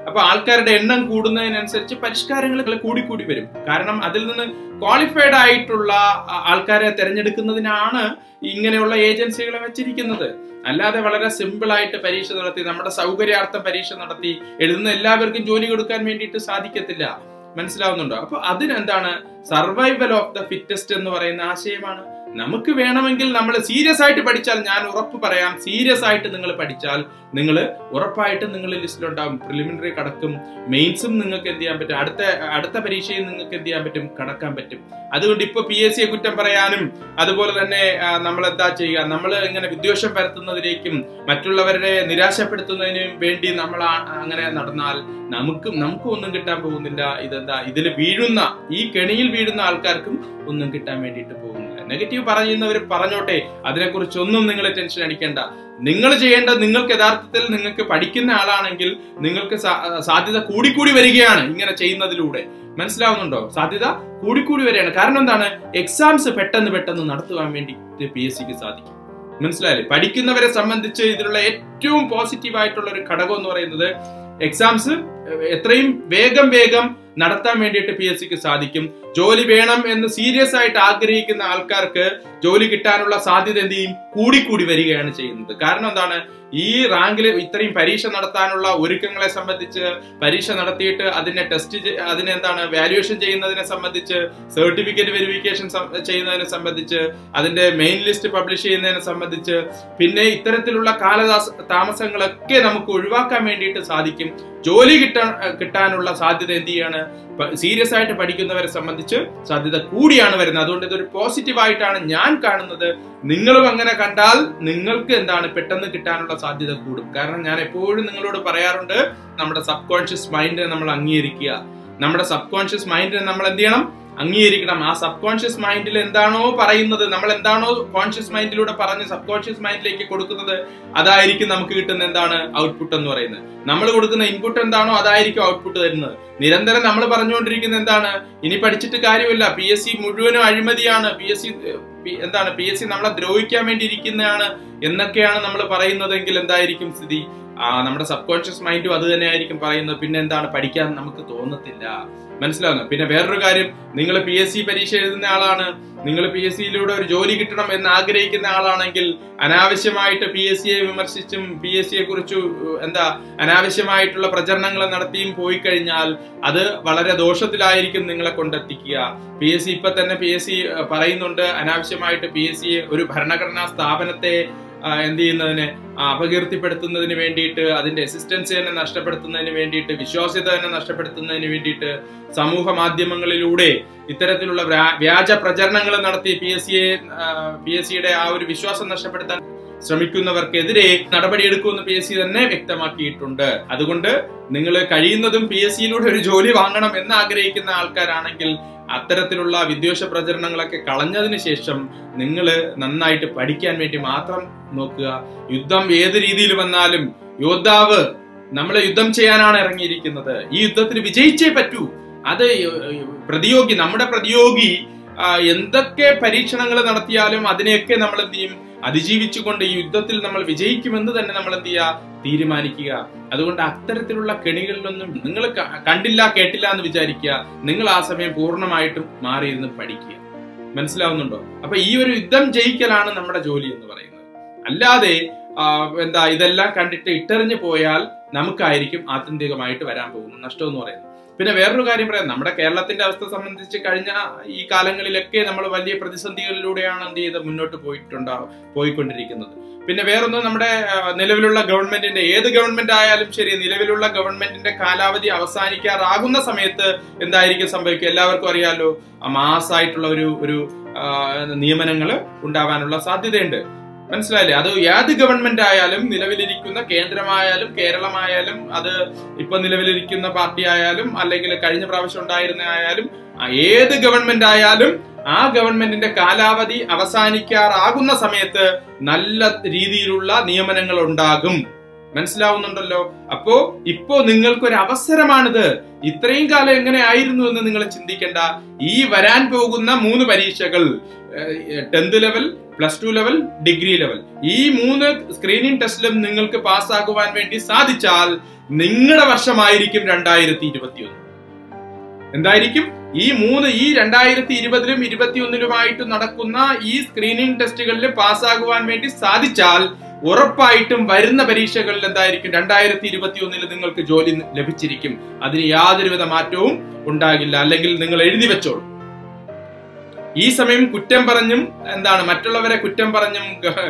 അപ്പൊ ആൾക്കാരുടെ എണ്ണം കൂടുന്നതിനനുസരിച്ച് പരിഷ്കാരങ്ങൾ കൂടിക്കൂടി വരും കാരണം അതിൽ നിന്ന് ക്വാളിഫൈഡ് ആയിട്ടുള്ള ആ- ആൾക്കാരെ തിരഞ്ഞെടുക്കുന്നതിനാണ് ഇങ്ങനെയുള്ള ഏജൻസികളെ വെച്ചിരിക്കുന്നത് അല്ലാതെ വളരെ സിമ്പിൾ ആയിട്ട് പരീക്ഷ നടത്തി നമ്മുടെ സൗകര്യാർത്ഥം പരീക്ഷ നടത്തി എഴുതുന്ന എല്ലാവർക്കും ജോലി കൊടുക്കാൻ വേണ്ടിയിട്ട് സാധിക്കത്തില്ല മനസ്സിലാവുന്നുണ്ടോ അപ്പൊ അതിനെന്താണ് സർവൈവൽ ഓഫ് ദ ഫിറ്റസ്റ്റ് എന്ന് പറയുന്ന ആശയമാണ് നമുക്ക് വേണമെങ്കിൽ നമ്മൾ സീരിയസ് ആയിട്ട് പഠിച്ചാൽ ഞാൻ ഉറപ്പ് പറയാം സീരിയസ് ആയിട്ട് നിങ്ങൾ പഠിച്ചാൽ നിങ്ങൾ ഉറപ്പായിട്ടും നിങ്ങൾ ലിസ്റ്റിലുണ്ടാവും പ്രിലിമിനറി കടക്കും മെയിൻസും നിങ്ങൾക്ക് എന്ത് ചെയ്യാൻ പറ്റും അടുത്ത അടുത്ത പരീക്ഷയും നിങ്ങൾക്ക് എന്ത് ചെയ്യാൻ പറ്റും കടക്കാൻ പറ്റും അതുകൊണ്ട് ഇപ്പൊ പി എസ് സിയെ കുറ്റം പറയാനും അതുപോലെ തന്നെ നമ്മൾ എന്താ ചെയ്യുക നമ്മൾ ഇങ്ങനെ വിദ്വേഷം പരത്തുന്നതിലേക്കും മറ്റുള്ളവരെ നിരാശപ്പെടുത്തുന്നതിനും വേണ്ടി നമ്മൾ ആ- അങ്ങനെ നടന്നാൽ നമുക്കും നമുക്കും ഒന്നും കിട്ടാൻ പോകുന്നില്ല ഇതെന്താ ഇതിൽ വീഴുന്ന ഈ കെണിയിൽ വീഴുന്ന ആൾക്കാർക്കും ഒന്നും കിട്ടാൻ വേണ്ടിയിട്ട് പോകുന്നില്ല നെഗറ്റീവ് പറയുന്നവർ പറഞ്ഞോട്ടെ അതിനെക്കുറിച്ചൊന്നും നിങ്ങൾ ടെൻഷൻ അടിക്കേണ്ട നിങ്ങൾ ചെയ്യേണ്ടത് നിങ്ങൾക്ക് യഥാർത്ഥത്തിൽ നിങ്ങൾക്ക് പഠിക്കുന്ന ആളാണെങ്കിൽ നിങ്ങൾക്ക് സാ- സാധ്യത കൂടിക്കൂടി വരികയാണ് ഇങ്ങനെ ചെയ്യുന്നതിലൂടെ മനസ്സിലാവുന്നുണ്ടോ സാധ്യത കൂടിക്കൂടി വരികയാണ് കാരണം എന്താണ് എക്സാംസ് പെട്ടെന്ന് പെട്ടെന്ന് നടത്തുവാൻ വേണ്ടിയിട്ട് പി എസ് സിക്ക് സാധിക്കും മനസ്സിലായില്ലേ പഠിക്കുന്നവരെ സംബന്ധിച്ച് ഇതിലുള്ള ഏറ്റവും പോസിറ്റീവ് ആയിട്ടുള്ള ഒരു ഘടകം എന്ന് പറയുന്നത് എക്സാംസ് എത്രയും വേഗം വേഗം നടത്താൻ വേണ്ടിയിട്ട് പി എസ് സിക്ക് സാധിക്കും ജോലി വേണം എന്ന് സീരിയസ് ആയിട്ട് ആഗ്രഹിക്കുന്ന ആൾക്കാർക്ക് ജോലി കിട്ടാനുള്ള സാധ്യത എന്ത് ചെയ്യും കൂടിക്കൂടി വരികയാണ് ചെയ്യുന്നത് കാരണം എന്താണ് ഈ റാങ്കിൽ ഇത്രയും പരീക്ഷ നടത്താനുള്ള ഒരുക്കങ്ങളെ സംബന്ധിച്ച് പരീക്ഷ നടത്തിയിട്ട് അതിനെ ടെസ്റ്റ് അതിനെ എന്താണ് വാല്യുവേഷൻ ചെയ്യുന്നതിനെ സംബന്ധിച്ച് സർട്ടിഫിക്കറ്റ് വെരിഫിക്കേഷൻ ചെയ്യുന്നതിനെ സംബന്ധിച്ച് അതിന്റെ മെയിൻ ലിസ്റ്റ് പബ്ലിഷ് ചെയ്യുന്നതിനെ സംബന്ധിച്ച് പിന്നെ ഇത്തരത്തിലുള്ള കാലതാസ താമസങ്ങളൊക്കെ നമുക്ക് ഒഴിവാക്കാൻ വേണ്ടിയിട്ട് സാധിക്കും ജോലി കിട്ടാൻ കിട്ടാനുള്ള സാധ്യത എന്ത് ചെയ്യാണ് സീരിയസ് ആയിട്ട് പഠിക്കുന്നവരെ സംബന്ധിച്ച് സാധ്യത കൂടിയാണ് വരുന്നത് അതുകൊണ്ട് ഇതൊരു പോസിറ്റീവ് ആയിട്ടാണ് ഞാൻ കാണുന്നത് നിങ്ങളും അങ്ങനെ കണ്ടാൽ നിങ്ങൾക്ക് എന്താണ് പെട്ടെന്ന് കിട്ടാനുള്ള സാധ്യത കൂടും കാരണം ഞാൻ എപ്പോഴും നിങ്ങളോട് പറയാറുണ്ട് നമ്മുടെ സബ് കോൺഷ്യസ് മൈൻഡിനെ നമ്മൾ അംഗീകരിക്കുക നമ്മുടെ സബ് കോൺഷ്യസ് മൈൻഡിനെ നമ്മൾ എന്ത് ചെയ്യണം അംഗീകരിക്കണം ആ സബ് കോൺഷ്യസ് മൈൻഡിൽ എന്താണോ പറയുന്നത് നമ്മൾ എന്താണോ കോൺഷ്യസ് മൈൻഡിലൂടെ പറഞ്ഞ് സബ് കോൺഷ്യസ് മൈൻഡിലേക്ക് കൊടുക്കുന്നത് അതായിരിക്കും നമുക്ക് കിട്ടുന്ന എന്താണ് ഔട്ട്പുട്ട് എന്ന് പറയുന്നത് നമ്മൾ കൊടുക്കുന്ന ഇൻപുട്ട് എന്താണോ അതായിരിക്കും ഔട്ട്പുട്ട് തരുന്നത് നിരന്തരം നമ്മൾ പറഞ്ഞുകൊണ്ടിരിക്കുന്നത് എന്താണ് ഇനി പഠിച്ചിട്ട് കാര്യമില്ല പി എസ് സി മുഴുവനും അഴിമതിയാണ് പി എസ് സി എന്താണ് പി എസ് സി നമ്മളെ ദ്രോഹിക്കാൻ വേണ്ടി ഇരിക്കുന്നതാണ് എന്നൊക്കെയാണ് നമ്മൾ പറയുന്നതെങ്കിൽ എന്തായിരിക്കും സ്ഥിതി ആ നമ്മുടെ സബ് കോൺഷ്യസ് മൈൻഡും അത് തന്നെ ആയിരിക്കും പറയുന്നത് പിന്നെ എന്താണ് പഠിക്കാൻ നമുക്ക് തോന്നത്തില്ല മനസ്സിലാവുന്നു പിന്നെ വേറൊരു കാര്യം നിങ്ങൾ പി എസ് സി പരീക്ഷ എഴുതുന്ന ആളാണ് നിങ്ങൾ പി എസ് സിയിലൂടെ ഒരു ജോലി കിട്ടണം എന്ന് ആഗ്രഹിക്കുന്ന ആളാണെങ്കിൽ അനാവശ്യമായിട്ട് പി എസ് സിയെ വിമർശിച്ചും പി എസ് സിയെ കുറിച്ച് എന്താ അനാവശ്യമായിട്ടുള്ള പ്രചരണങ്ങൾ നടത്തിയും പോയി കഴിഞ്ഞാൽ അത് വളരെ ദോഷത്തിലായിരിക്കും നിങ്ങളെ കൊണ്ടെത്തിക്കുക പി എസ് സി ഇപ്പൊ തന്നെ പി എസ് സി പറയുന്നുണ്ട് അനാവശ്യമായിട്ട് പി എസ് സി ഒരു ഭരണഘടനാ സ്ഥാപനത്തെ എന്ത് ചെയ്യുന്നതിന് അപകീർത്തിപ്പെടുത്തുന്നതിന് വേണ്ടിയിട്ട് അതിന്റെ എസിസ്റ്റൻസ് തന്നെ നഷ്ടപ്പെടുത്തുന്നതിന് വേണ്ടിയിട്ട് വിശ്വാസ്യത തന്നെ നഷ്ടപ്പെടുത്തുന്നതിന് വേണ്ടിയിട്ട് സമൂഹ മാധ്യമങ്ങളിലൂടെ ഇത്തരത്തിലുള്ള വ്യാജ പ്രചരണങ്ങൾ നടത്തി പി എസ് സിയെ പി എസ് സിയുടെ ആ ഒരു വിശ്വാസം നഷ്ടപ്പെടുത്താൻ ശ്രമിക്കുന്നവർക്കെതിരെ നടപടിയെടുക്കുമെന്ന് പി എസ് സി തന്നെ വ്യക്തമാക്കിയിട്ടുണ്ട് അതുകൊണ്ട് നിങ്ങൾ കഴിയുന്നതും പി എസ് സിയിലൂടെ ഒരു ജോലി വാങ്ങണം എന്ന് ആഗ്രഹിക്കുന്ന ആൾക്കാരാണെങ്കിൽ അത്തരത്തിലുള്ള വിദ്വേഷ പ്രചരണങ്ങളൊക്കെ കളഞ്ഞതിന് ശേഷം നിങ്ങൾ നന്നായിട്ട് പഠിക്കാൻ വേണ്ടി മാത്രം നോക്കുക യുദ്ധം ഏത് രീതിയിൽ വന്നാലും യോദ്ധാവ് നമ്മൾ യുദ്ധം ചെയ്യാനാണ് ഇറങ്ങിയിരിക്കുന്നത് ഈ യുദ്ധത്തിൽ വിജയിച്ചേ പറ്റൂ അത് പ്രതിയോഗി നമ്മുടെ പ്രതിയോഗി എന്തൊക്കെ പരീക്ഷണങ്ങൾ നടത്തിയാലും അതിനെയൊക്കെ നമ്മൾ എന്ത് ചെയ്യും അതിജീവിച്ചുകൊണ്ട് ഈ യുദ്ധത്തിൽ നമ്മൾ വിജയിക്കുമെന്ന് തന്നെ നമ്മൾ എന്ത് ചെയ്യുക തീരുമാനിക്കുക അതുകൊണ്ട് അത്തരത്തിലുള്ള കെണികളിലൊന്നും നിങ്ങൾ കണ്ടില്ല കേട്ടില്ല എന്ന് വിചാരിക്കുക നിങ്ങൾ ആ സമയം പൂർണ്ണമായിട്ടും മാറിയിരുന്ന് പഠിക്കുക മനസ്സിലാവുന്നുണ്ടോ അപ്പൊ ഈ ഒരു യുദ്ധം ജയിക്കലാണ് നമ്മുടെ ജോലി എന്ന് പറയുന്നത് അല്ലാതെ എന്താ ഇതെല്ലാം കണ്ടിട്ട് ഇട്ടെറിഞ്ഞു പോയാൽ നമുക്കായിരിക്കും ആത്യന്തികമായിട്ട് വരാൻ പോകുന്ന നഷ്ടം എന്ന് പറയുന്നത് പിന്നെ വേറൊരു കാര്യം പറയാം നമ്മുടെ കേരളത്തിന്റെ അവസ്ഥ സംബന്ധിച്ച് കഴിഞ്ഞ ഈ കാലങ്ങളിലൊക്കെ നമ്മൾ വലിയ പ്രതിസന്ധികളിലൂടെയാണ് എന്ത് ചെയ്ത് മുന്നോട്ട് പോയിട്ടുണ്ടാവും പോയിക്കൊണ്ടിരിക്കുന്നത് പിന്നെ വേറൊന്നും നമ്മുടെ നിലവിലുള്ള ഗവൺമെന്റിന്റെ ഏത് ഗവൺമെന്റ് ആയാലും ശരി നിലവിലുള്ള ഗവൺമെന്റിന്റെ കാലാവധി അവസാനിക്കാറാകുന്ന സമയത്ത് എന്തായിരിക്കും സംഭവിക്കുക എല്ലാവർക്കും അറിയാലോ മാസായിട്ടുള്ള ഒരു ഒരു നിയമനങ്ങൾ ഉണ്ടാവാനുള്ള സാധ്യതയുണ്ട് മനസ്സിലായില്ലേ അത് ഏത് ഗവൺമെന്റ് ആയാലും നിലവിലിരിക്കുന്ന കേന്ദ്രമായാലും കേരളമായാലും അത് ഇപ്പൊ നിലവിലിരിക്കുന്ന പാർട്ടി ആയാലും അല്ലെങ്കിൽ കഴിഞ്ഞ പ്രാവശ്യം ഉണ്ടായിരുന്ന ആയാലും ഏത് ഗവൺമെന്റ് ആയാലും ആ ഗവൺമെന്റിന്റെ കാലാവധി അവസാനിക്കാറാകുന്ന സമയത്ത് നല്ല രീതിയിലുള്ള നിയമനങ്ങൾ ഉണ്ടാകും മനസ്സിലാവുന്നുണ്ടല്ലോ അപ്പോ ഇപ്പോ നിങ്ങൾക്കൊരു അവസരമാണിത് ഇത്രയും കാലം എങ്ങനെ ആയിരുന്നു എന്ന് നിങ്ങൾ ചിന്തിക്കേണ്ട ഈ വരാൻ പോകുന്ന മൂന്ന് പരീക്ഷകൾ tenth level plus two level degree level ഈ മൂന്ന് സ്ക്രീനിങ് ടെസ്റ്റിലും നിങ്ങൾക്ക് പാസ്സാകുവാൻ വേണ്ടി സാധിച്ചാൽ നിങ്ങളുടെ വർഷമായിരിക്കും രണ്ടായിരത്തി ഇരുപത്തി ഒന്ന് എന്തായിരിക്കും ഈ മൂന്ന് ഈ രണ്ടായിരത്തി ഇരുപതിലും ഇരുപത്തിയൊന്നിലുമായിട്ട് നടക്കുന്ന ഈ സ്ക്രീനിങ് ടെസ്റ്റുകളിൽ പാസ്സാകുവാൻ വേണ്ടി സാധിച്ചാൽ ഉറപ്പായിട്ടും വരുന്ന പരീക്ഷകളിൽ എന്തായിരിക്കും രണ്ടായിരത്തി ഇരുപത്തി ഒന്നിൽ നിങ്ങൾക്ക് ജോലി ലഭിച്ചിരിക്കും അതിന് യാതൊരുവിധ മാറ്റവും ഉണ്ടാകില്ല അല്ലെങ്കിൽ നിങ്ങൾ എഴുതി വെച്ചോളൂ ഈ സമയം കുറ്റം പറഞ്ഞും എന്താണ് മറ്റുള്ളവരെ കുറ്റം പറഞ്ഞും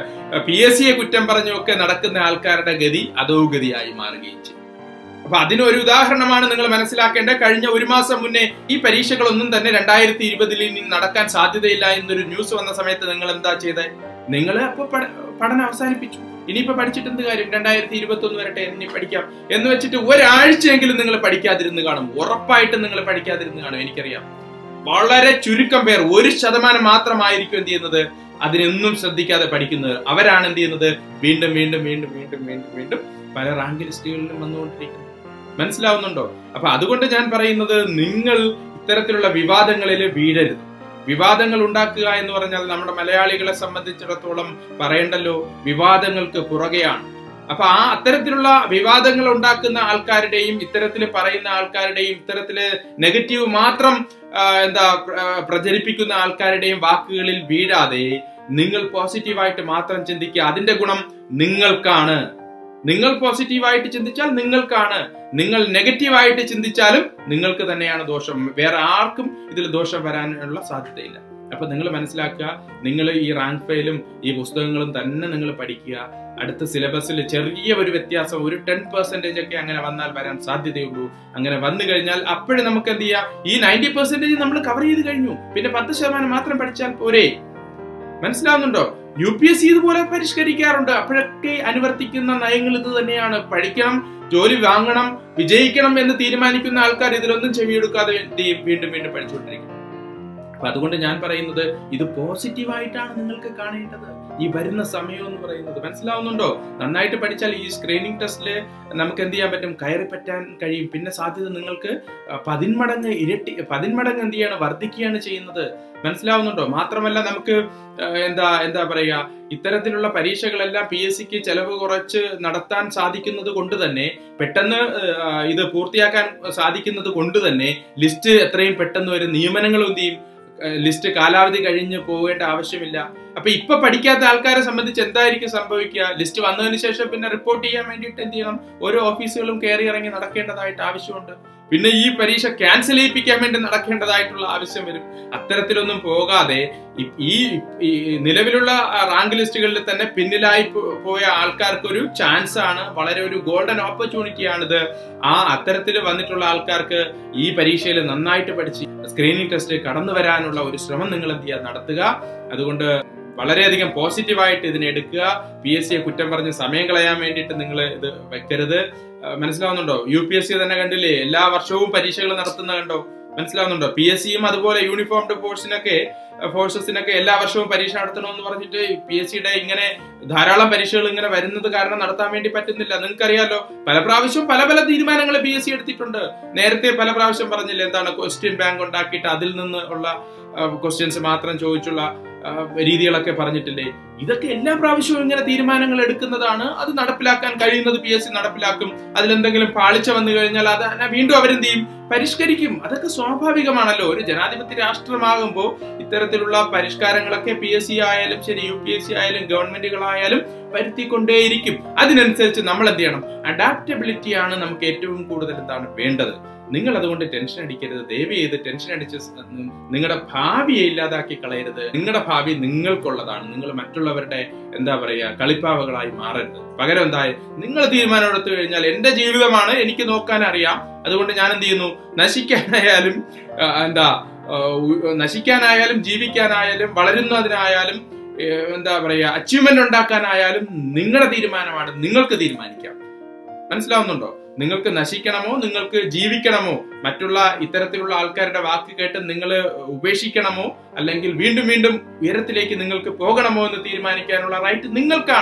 പി എസ് സിയെ കുറ്റം പറഞ്ഞും ഒക്കെ നടക്കുന്ന ആൾക്കാരുടെ ഗതി അധോഗതിയായി മാറുകയും ചെയ്യും അപ്പൊ അതിനൊരു ഉദാഹരണമാണ് നിങ്ങൾ മനസ്സിലാക്കേണ്ട കഴിഞ്ഞ ഒരു മാസം മുന്നേ ഈ പരീക്ഷകളൊന്നും തന്നെ രണ്ടായിരത്തി ഇരുപതിൽ ഇനി നടക്കാൻ സാധ്യതയില്ല എന്നൊരു ന്യൂസ് വന്ന സമയത്ത് നിങ്ങൾ എന്താ ചെയ്തത് നിങ്ങൾ അപ്പൊ പഠനം അവസാനിപ്പിച്ചു ഇനിയിപ്പോ പഠിച്ചിട്ട് എന്ത് കാര്യം രണ്ടായിരത്തി ഇരുപത്തി ഒന്ന് വരട്ടെ ഇനി പഠിക്കാം എന്ന് വെച്ചിട്ട് ഒരാഴ്ചയെങ്കിലും നിങ്ങൾ പഠിക്കാതിരുന്ന് കാണും ഉറപ്പായിട്ടും നിങ്ങൾ പഠിക്കാതിരുന്ന് കാണും എനിക്കറിയാം വളരെ ചുരുക്കം പേർ ഒരു ശതമാനം മാത്രമായിരിക്കും എന്ത് ചെയ്യുന്നത് അതിനൊന്നും ശ്രദ്ധിക്കാതെ പഠിക്കുന്നത് അവരാണ് എന്ത് ചെയ്യുന്നത് വീണ്ടും വീണ്ടും വീണ്ടും വീണ്ടും വീണ്ടും വീണ്ടും പല റാങ്ക് ലിസ്റ്റുകളിലും വന്നുകൊണ്ടിരിക്കുന്നത് മനസ്സിലാവുന്നുണ്ടോ അപ്പൊ അതുകൊണ്ട് ഞാൻ പറയുന്നത് നിങ്ങൾ ഇത്തരത്തിലുള്ള വിവാദങ്ങളിൽ വീഴരുത് വിവാദങ്ങൾ ഉണ്ടാക്കുക എന്ന് പറഞ്ഞാൽ നമ്മുടെ മലയാളികളെ സംബന്ധിച്ചിടത്തോളം പറയണ്ടല്ലോ വിവാദങ്ങൾക്ക് പുറകെയാണ് അപ്പൊ ആ അത്തരത്തിലുള്ള വിവാദങ്ങൾ ഉണ്ടാക്കുന്ന ആൾക്കാരുടെയും ഇത്തരത്തിൽ പറയുന്ന ആൾക്കാരുടെയും ഇത്തരത്തില് നെഗറ്റീവ് മാത്രം എന്താ പ്രചരിപ്പിക്കുന്ന ആൾക്കാരുടെയും വാക്കുകളിൽ വീഴാതെ നിങ്ങൾ പോസിറ്റീവായിട്ട് മാത്രം ചിന്തിക്കുക അതിന്റെ ഗുണം നിങ്ങൾക്കാണ് നിങ്ങൾ പോസിറ്റീവായിട്ട് ചിന്തിച്ചാൽ നിങ്ങൾക്കാണ് നിങ്ങൾ നെഗറ്റീവായിട്ട് ചിന്തിച്ചാലും നിങ്ങൾക്ക് തന്നെയാണ് ദോഷം വേറെ ആർക്കും ഇതിൽ ദോഷം വരാനുള്ള സാധ്യതയില്ല അപ്പൊ നിങ്ങൾ മനസ്സിലാക്കുക നിങ്ങൾ ഈ റാങ്ക് ഫയലും ഈ പുസ്തകങ്ങളും തന്നെ നിങ്ങൾ പഠിക്കുക അടുത്ത സിലബസിൽ ചെറിയ ഒരു വ്യത്യാസം ഒരു ടെൻ പെർസെന്റേജ് ഒക്കെ അങ്ങനെ വന്നാൽ വരാൻ സാധ്യതയുള്ളൂ അങ്ങനെ വന്നു കഴിഞ്ഞാൽ അപ്പോഴും നമുക്ക് എന്ത് ചെയ്യാം ഈ നയൻറ്റി പെർസെന്റേജ് നമ്മൾ കവർ ചെയ്ത് കഴിഞ്ഞു പിന്നെ പത്ത് ശതമാനം മാത്രം പഠിച്ചാൽ പോരെ മനസ്സിലാവുന്നുണ്ടോ യു പി എസ് സി ഇതുപോലെ പരിഷ്കരിക്കാറുണ്ട് അപ്പോഴൊക്കെ അനുവർത്തിക്കുന്ന നയങ്ങൾ ഇത് തന്നെയാണ് പഠിക്കണം ജോലി വാങ്ങണം വിജയിക്കണം എന്ന് തീരുമാനിക്കുന്ന ആൾക്കാർ ഇതിലൊന്നും ചെവിയെടുക്കാതെ വീണ്ടും വീണ്ടും പഠിച്ചുകൊണ്ടിരിക്കും അപ്പൊ അതുകൊണ്ട് ഞാൻ പറയുന്നത് ഇത് പോസിറ്റീവായിട്ടാണ് നിങ്ങൾക്ക് കാണേണ്ടത് ഈ വരുന്ന സമയം എന്ന് പറയുന്നത് മനസ്സിലാവുന്നുണ്ടോ നന്നായിട്ട് പഠിച്ചാൽ ഈ സ്ക്രീനിങ് ടെസ്റ്റില് നമുക്ക് എന്ത് ചെയ്യാൻ പറ്റും കയറി പറ്റാൻ കഴിയും പിന്നെ സാധ്യത നിങ്ങൾക്ക് പതിന്മടങ്ങ് ഇരട്ടി പതിന്മടങ്ങ് എന്ത് ചെയ്യാണ് വർദ്ധിക്കുകയാണ് ചെയ്യുന്നത് മനസ്സിലാവുന്നുണ്ടോ മാത്രമല്ല നമുക്ക് എന്താ എന്താ പറയുക ഇത്തരത്തിലുള്ള പരീക്ഷകളെല്ലാം പി എസ് സിക്ക് ചെലവ് കുറച്ച് നടത്താൻ സാധിക്കുന്നത് കൊണ്ട് തന്നെ പെട്ടെന്ന് ഇത് പൂർത്തിയാക്കാൻ സാധിക്കുന്നത് കൊണ്ട് തന്നെ ലിസ്റ്റ് എത്രയും പെട്ടെന്ന് വരും നിയമനങ്ങളും എന്ത് ചെയ്യും ലിസ്റ്റ് കാലാവധി കഴിഞ്ഞ് പോകേണ്ട ആവശ്യമില്ല അപ്പൊ ഇപ്പൊ പഠിക്കാത്ത ആൾക്കാരെ സംബന്ധിച്ച് എന്തായിരിക്കും സംഭവിക്കുക ലിസ്റ്റ് വന്നതിന് ശേഷം പിന്നെ റിപ്പോർട്ട് ചെയ്യാൻ വേണ്ടിയിട്ട് എന്ത് ചെയ്യണം ഓരോ ഓഫീസുകളും കയറി ഇറങ്ങി നടക്കേണ്ടതായിട്ട് ആവശ്യമുണ്ട് പിന്നെ ഈ പരീക്ഷ ക്യാൻസൽ ചെയ്യിപ്പിക്കാൻ വേണ്ടി നടക്കേണ്ടതായിട്ടുള്ള ആവശ്യം വരും അത്തരത്തിലൊന്നും പോകാതെ ഈ നിലവിലുള്ള റാങ്ക് ലിസ്റ്റുകളിൽ തന്നെ പിന്നിലായി പോയ ആൾക്കാർക്ക് ഒരു ചാൻസ് ആണ് വളരെ ഒരു ഗോൾഡൻ ഓപ്പർച്യൂണിറ്റി ആണിത് ആ അത്തരത്തിൽ വന്നിട്ടുള്ള ആൾക്കാർക്ക് ഈ പരീക്ഷയിൽ നന്നായിട്ട് പഠിച്ച് സ്ക്രീനിങ് ടെസ്റ്റ് കടന്നു വരാനുള്ള ഒരു ശ്രമം നിങ്ങൾ എന്ത് ചെയ്യുക നടത്തുക അതുകൊണ്ട് വളരെയധികം പോസിറ്റീവായിട്ട് ഇതിനെ എടുക്കുക പി എസ് സിയെ കുറ്റം പറഞ്ഞ് സമയം കളയാൻ വേണ്ടിയിട്ട് നിങ്ങൾ ഇത് വെക്കരുത് മനസ്സിലാവുന്നുണ്ടോ യു പി എസ് സി തന്നെ കണ്ടില്ലേ എല്ലാ വർഷവും പരീക്ഷകൾ നടത്തുന്ന കണ്ടോ മനസ്സിലാവുന്നുണ്ടോ പി എസ് സിയും അതുപോലെ യൂണിഫോംഡ് ഫോഴ്സിനൊക്കെ ഫോഴ്സസിനൊക്കെ എല്ലാ വർഷവും പരീക്ഷ നടത്തണമെന്ന് പറഞ്ഞിട്ട് പി എസ് സിയുടെ ഇങ്ങനെ ധാരാളം പരീക്ഷകൾ ഇങ്ങനെ വരുന്നത് കാരണം നടത്താൻ വേണ്ടി പറ്റുന്നില്ല നിങ്ങൾക്കറിയാലോ പല പ്രാവശ്യവും പല പല തീരുമാനങ്ങൾ പി എസ് സി എടുത്തിട്ടുണ്ട് നേരത്തെ പല പ്രാവശ്യം പറഞ്ഞില്ലേ എന്താണ് ക്വസ്റ്റ്യൻ ബാങ്ക് ഉണ്ടാക്കിയിട്ട് അതിൽ നിന്ന് ഉള്ള ക്വസ്റ്റ്യൻസ് മാത്രം ചോദിച്ചുള്ള രീതികളൊക്കെ പറഞ്ഞിട്ടില്ലേ ഇതൊക്കെ എല്ലാ പ്രാവശ്യവും ഇങ്ങനെ തീരുമാനങ്ങൾ എടുക്കുന്നതാണ് അത് നടപ്പിലാക്കാൻ കഴിയുന്നത് പി എസ് സി നടപ്പിലാക്കും അതിലെന്തെങ്കിലും പാളിച്ച വന്നു കഴിഞ്ഞാൽ അത് വീണ്ടും അവരെന്ത് ചെയ്യും പരിഷ്കരിക്കും അതൊക്കെ സ്വാഭാവികമാണല്ലോ ഒരു ജനാധിപത്യ രാഷ്ട്രമാകുമ്പോൾ ഇത്തരത്തിലുള്ള പരിഷ്കാരങ്ങളൊക്കെ പി എസ് സി ആയാലും ശരി യു പി എസ് സി ആയാലും ഗവൺമെന്റുകളായാലും വരുത്തിക്കൊണ്ടേയിരിക്കും അതിനനുസരിച്ച് നമ്മൾ എന്ത് ചെയ്യണം അഡാപ്റ്റബിലിറ്റി ആണ് നമുക്ക് ഏറ്റവും കൂടുതൽ എന്താണ് വേണ്ടത് നിങ്ങൾ അതുകൊണ്ട് ടെൻഷൻ അടിക്കരുത് ദയവ് ചെയ്ത് ടെൻഷൻ അടിച്ച് നിങ്ങളുടെ ഭാവിയെ ഇല്ലാതാക്കി കളയരുത് നിങ്ങളുടെ ഭാവി നിങ്ങൾക്കുള്ളതാണ് നിങ്ങൾ മറ്റുള്ളവരുടെ എന്താ പറയുക കളിപ്പാവകളായി മാറരുത് പകരം എന്താ നിങ്ങൾ തീരുമാനം എടുത്തു കഴിഞ്ഞാൽ എന്റെ ജീവിതമാണ് എനിക്ക് നോക്കാൻ അറിയാം അതുകൊണ്ട് ഞാൻ എന്ത് ചെയ്യുന്നു നശിക്കാനായാലും എന്താ നശിക്കാനായാലും ജീവിക്കാനായാലും വളരുന്നതിനായാലും എന്താ പറയുക അച്ചീവ്മെന്റ് ഉണ്ടാക്കാനായാലും നിങ്ങളുടെ തീരുമാനമാണ് നിങ്ങൾക്ക് തീരുമാനിക്കാം മനസ്സിലാവുന്നുണ്ടോ നിങ്ങൾക്ക് നശിക്കണമോ നിങ്ങൾക്ക് ജീവിക്കണമോ മറ്റുള്ള ഇത്തരത്തിലുള്ള ആൾക്കാരുടെ വാക്ക് കേട്ട് നിങ്ങൾ ഉപേക്ഷിക്കണമോ അല്ലെങ്കിൽ വീണ്ടും വീണ്ടും ഉയരത്തിലേക്ക് നിങ്ങൾക്ക് പോകണമോ എന്ന് തീരുമാനിക്കാനുള്ള റൈറ്റ് നിങ്ങൾക്കാണ്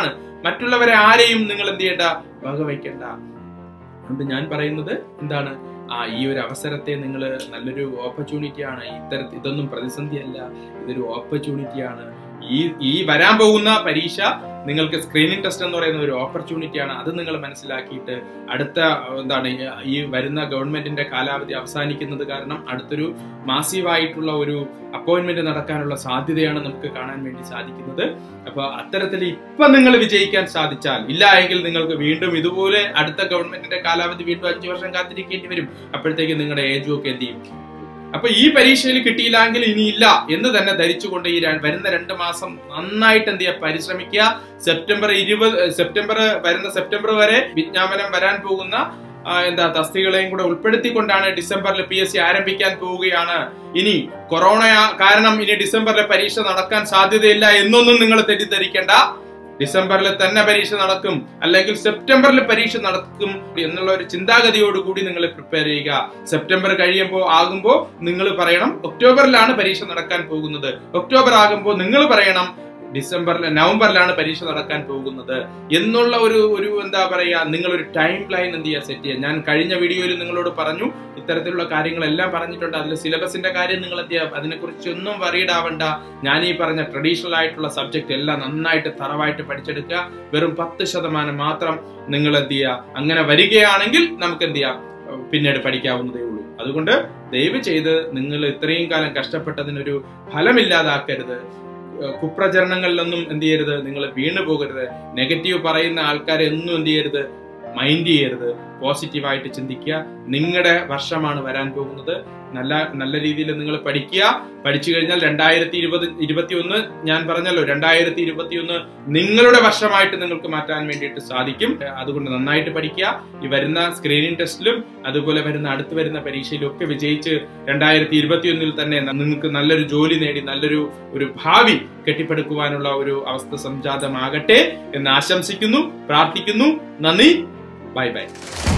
മറ്റുള്ളവരെ ആരെയും നിങ്ങൾ എന്ത് ചെയ്യണ്ട വകവയ്ക്കണ്ട അതുകൊണ്ട് ഞാൻ പറയുന്നത് എന്താണ് ആ ഈ ഒരു അവസരത്തെ നിങ്ങൾ നല്ലൊരു ഓപ്പർച്യൂണിറ്റിയാണ് ഇത്തരത്തിൽ ഇതൊന്നും പ്രതിസന്ധിയല്ല ഇതൊരു ഓപ്പർച്യൂണിറ്റിയാണ് ഈ ഈ വരാൻ പോകുന്ന പരീക്ഷ നിങ്ങൾക്ക് സ്ക്രീനിങ് ടെസ്റ്റ് എന്ന് പറയുന്ന ഒരു ഓപ്പർച്യൂണിറ്റിയാണ് അത് നിങ്ങൾ മനസ്സിലാക്കിയിട്ട് അടുത്ത എന്താണ് ഈ വരുന്ന ഗവൺമെന്റിന്റെ കാലാവധി അവസാനിക്കുന്നത് കാരണം അടുത്തൊരു മാസീവായിട്ടുള്ള ഒരു അപ്പോയിന്റ്മെന്റ് നടക്കാനുള്ള സാധ്യതയാണ് നമുക്ക് കാണാൻ വേണ്ടി സാധിക്കുന്നത് അപ്പൊ അത്തരത്തിൽ ഇപ്പൊ നിങ്ങൾ വിജയിക്കാൻ സാധിച്ചാൽ ഇല്ല എങ്കിൽ നിങ്ങൾക്ക് വീണ്ടും ഇതുപോലെ അടുത്ത ഗവൺമെന്റിന്റെ കാലാവധി വീണ്ടും അഞ്ചു വർഷം കാത്തിരിക്കേണ്ടി വരും അപ്പോഴത്തേക്ക് നിങ്ങളുടെ ഏജും ഒക്കെ എന്ത് ചെയ്യും അപ്പൊ ഈ പരീക്ഷയിൽ കിട്ടിയില്ലെങ്കിൽ ഇനിയില്ല എന്ന് തന്നെ ധരിച്ചുകൊണ്ട് ഈ ര- വരുന്ന രണ്ട് മാസം നന്നായിട്ട് എന്ത് ചെയ്യുക പരിശ്രമിക്കുക സെപ്റ്റംബർ ഇരുപത് സെപ്റ്റംബർ വരുന്ന സെപ്റ്റംബർ വരെ വിജ്ഞാപനം വരാൻ പോകുന്ന ആ, എന്താ തസ്തികളെയും കൂടെ ഉൾപ്പെടുത്തിക്കൊണ്ടാണ് ഡിസംബറിൽ പി എസ് സി ആരംഭിക്കാൻ പോവുകയാണ് ഇനി കൊറോണ കാരണം ഇനി ഡിസംബറിലെ പരീക്ഷ നടക്കാൻ സാധ്യതയില്ല എന്നൊന്നും നിങ്ങൾ തെറ്റിദ്ധരിക്കേണ്ട ഡിസംബറിൽ തന്നെ പരീക്ഷ നടക്കും അല്ലെങ്കിൽ സെപ്റ്റംബറിൽ പരീക്ഷ നടക്കും എന്നുള്ള ഒരു ചിന്താഗതിയോടുകൂടി നിങ്ങൾ പ്രിപ്പയർ ചെയ്യുക സെപ്റ്റംബർ കഴിയുമ്പോൾ ആകുമ്പോൾ നിങ്ങൾ പറയണം ഒക്ടോബറിലാണ് പരീക്ഷ നടക്കാൻ പോകുന്നത് ഒക്ടോബർ ആകുമ്പോൾ നിങ്ങൾ പറയണം ഡിസംബറിൽ നവംബറിലാണ് പരീക്ഷ നടക്കാൻ പോകുന്നത് എന്നുള്ള ഒരു ഒരു എന്താ പറയാ നിങ്ങൾ ഒരു ടൈം ലൈൻ എന്ത് ചെയ്യുക സെറ്റ് ചെയ്യുക ഞാൻ കഴിഞ്ഞ വീഡിയോയിൽ നിങ്ങളോട് പറഞ്ഞു ഇത്തരത്തിലുള്ള കാര്യങ്ങളെല്ലാം പറഞ്ഞിട്ടുണ്ട് അതിൽ സിലബസിന്റെ കാര്യം നിങ്ങൾ എന്ത് ചെയ്യുക അതിനെക്കുറിച്ച് ഒന്നും വറീഡ് ആവണ്ട ഞാൻ ഈ പറഞ്ഞ ട്രഡീഷണൽ ആയിട്ടുള്ള സബ്ജക്ട് എല്ലാം നന്നായിട്ട് തറവായിട്ട് പഠിച്ചെടുക്കുക വെറും പത്ത് ശതമാനം മാത്രം നിങ്ങൾ എന്ത് ചെയ്യുക അങ്ങനെ വരികയാണെങ്കിൽ നമുക്ക് എന്ത് ചെയ്യാം പിന്നീട് പഠിക്കാവുന്നതേ ഉള്ളൂ അതുകൊണ്ട് ദയവ് ചെയ്ത് നിങ്ങൾ ഇത്രയും കാലം കഷ്ടപ്പെട്ടതിനൊരു ഫലമില്ലാതാക്കരുത് ഏഹ് കുപ്രചരണങ്ങളിലൊന്നും എന്ത് ചെയ്യരുത് നിങ്ങൾ വീണു പോകരുത് നെഗറ്റീവ് പറയുന്ന ആൾക്കാരെ ഒന്നും എന്ത് ചെയ്യരുത് മൈൻഡ് ചെയ്യരുത് പോസിറ്റീവായിട്ട് ചിന്തിക്കുക നിങ്ങളുടെ വർഷമാണ് വരാൻ പോകുന്നത് നല്ല നല്ല രീതിയിൽ നിങ്ങൾ പഠിക്കുക പഠിച്ചു കഴിഞ്ഞാൽ രണ്ടായിരത്തി ഇരുപത് ഇരുപത്തി ഒന്ന് ഞാൻ പറഞ്ഞല്ലോ രണ്ടായിരത്തി ഇരുപത്തി ഒന്ന് നിങ്ങളുടെ വർഷമായിട്ട് നിങ്ങൾക്ക് മാറ്റാൻ വേണ്ടിയിട്ട് സാധിക്കും അതുകൊണ്ട് നന്നായിട്ട് പഠിക്കുക ഈ വരുന്ന സ്ക്രീനിങ് ടെസ്റ്റിലും അതുപോലെ വരുന്ന അടുത്ത് വരുന്ന പരീക്ഷയിലും ഒക്കെ വിജയിച്ച് രണ്ടായിരത്തി ഇരുപത്തി ഒന്നിൽ തന്നെ നിങ്ങൾക്ക് നല്ലൊരു ജോലി നേടി നല്ലൊരു ഒരു ഭാവി കെട്ടിപ്പടുക്കുവാനുള്ള ഒരു അവസ്ഥ സംജാതമാകട്ടെ എന്ന് ആശംസിക്കുന്നു പ്രാർത്ഥിക്കുന്നു നന്ദി ബൈ ബൈ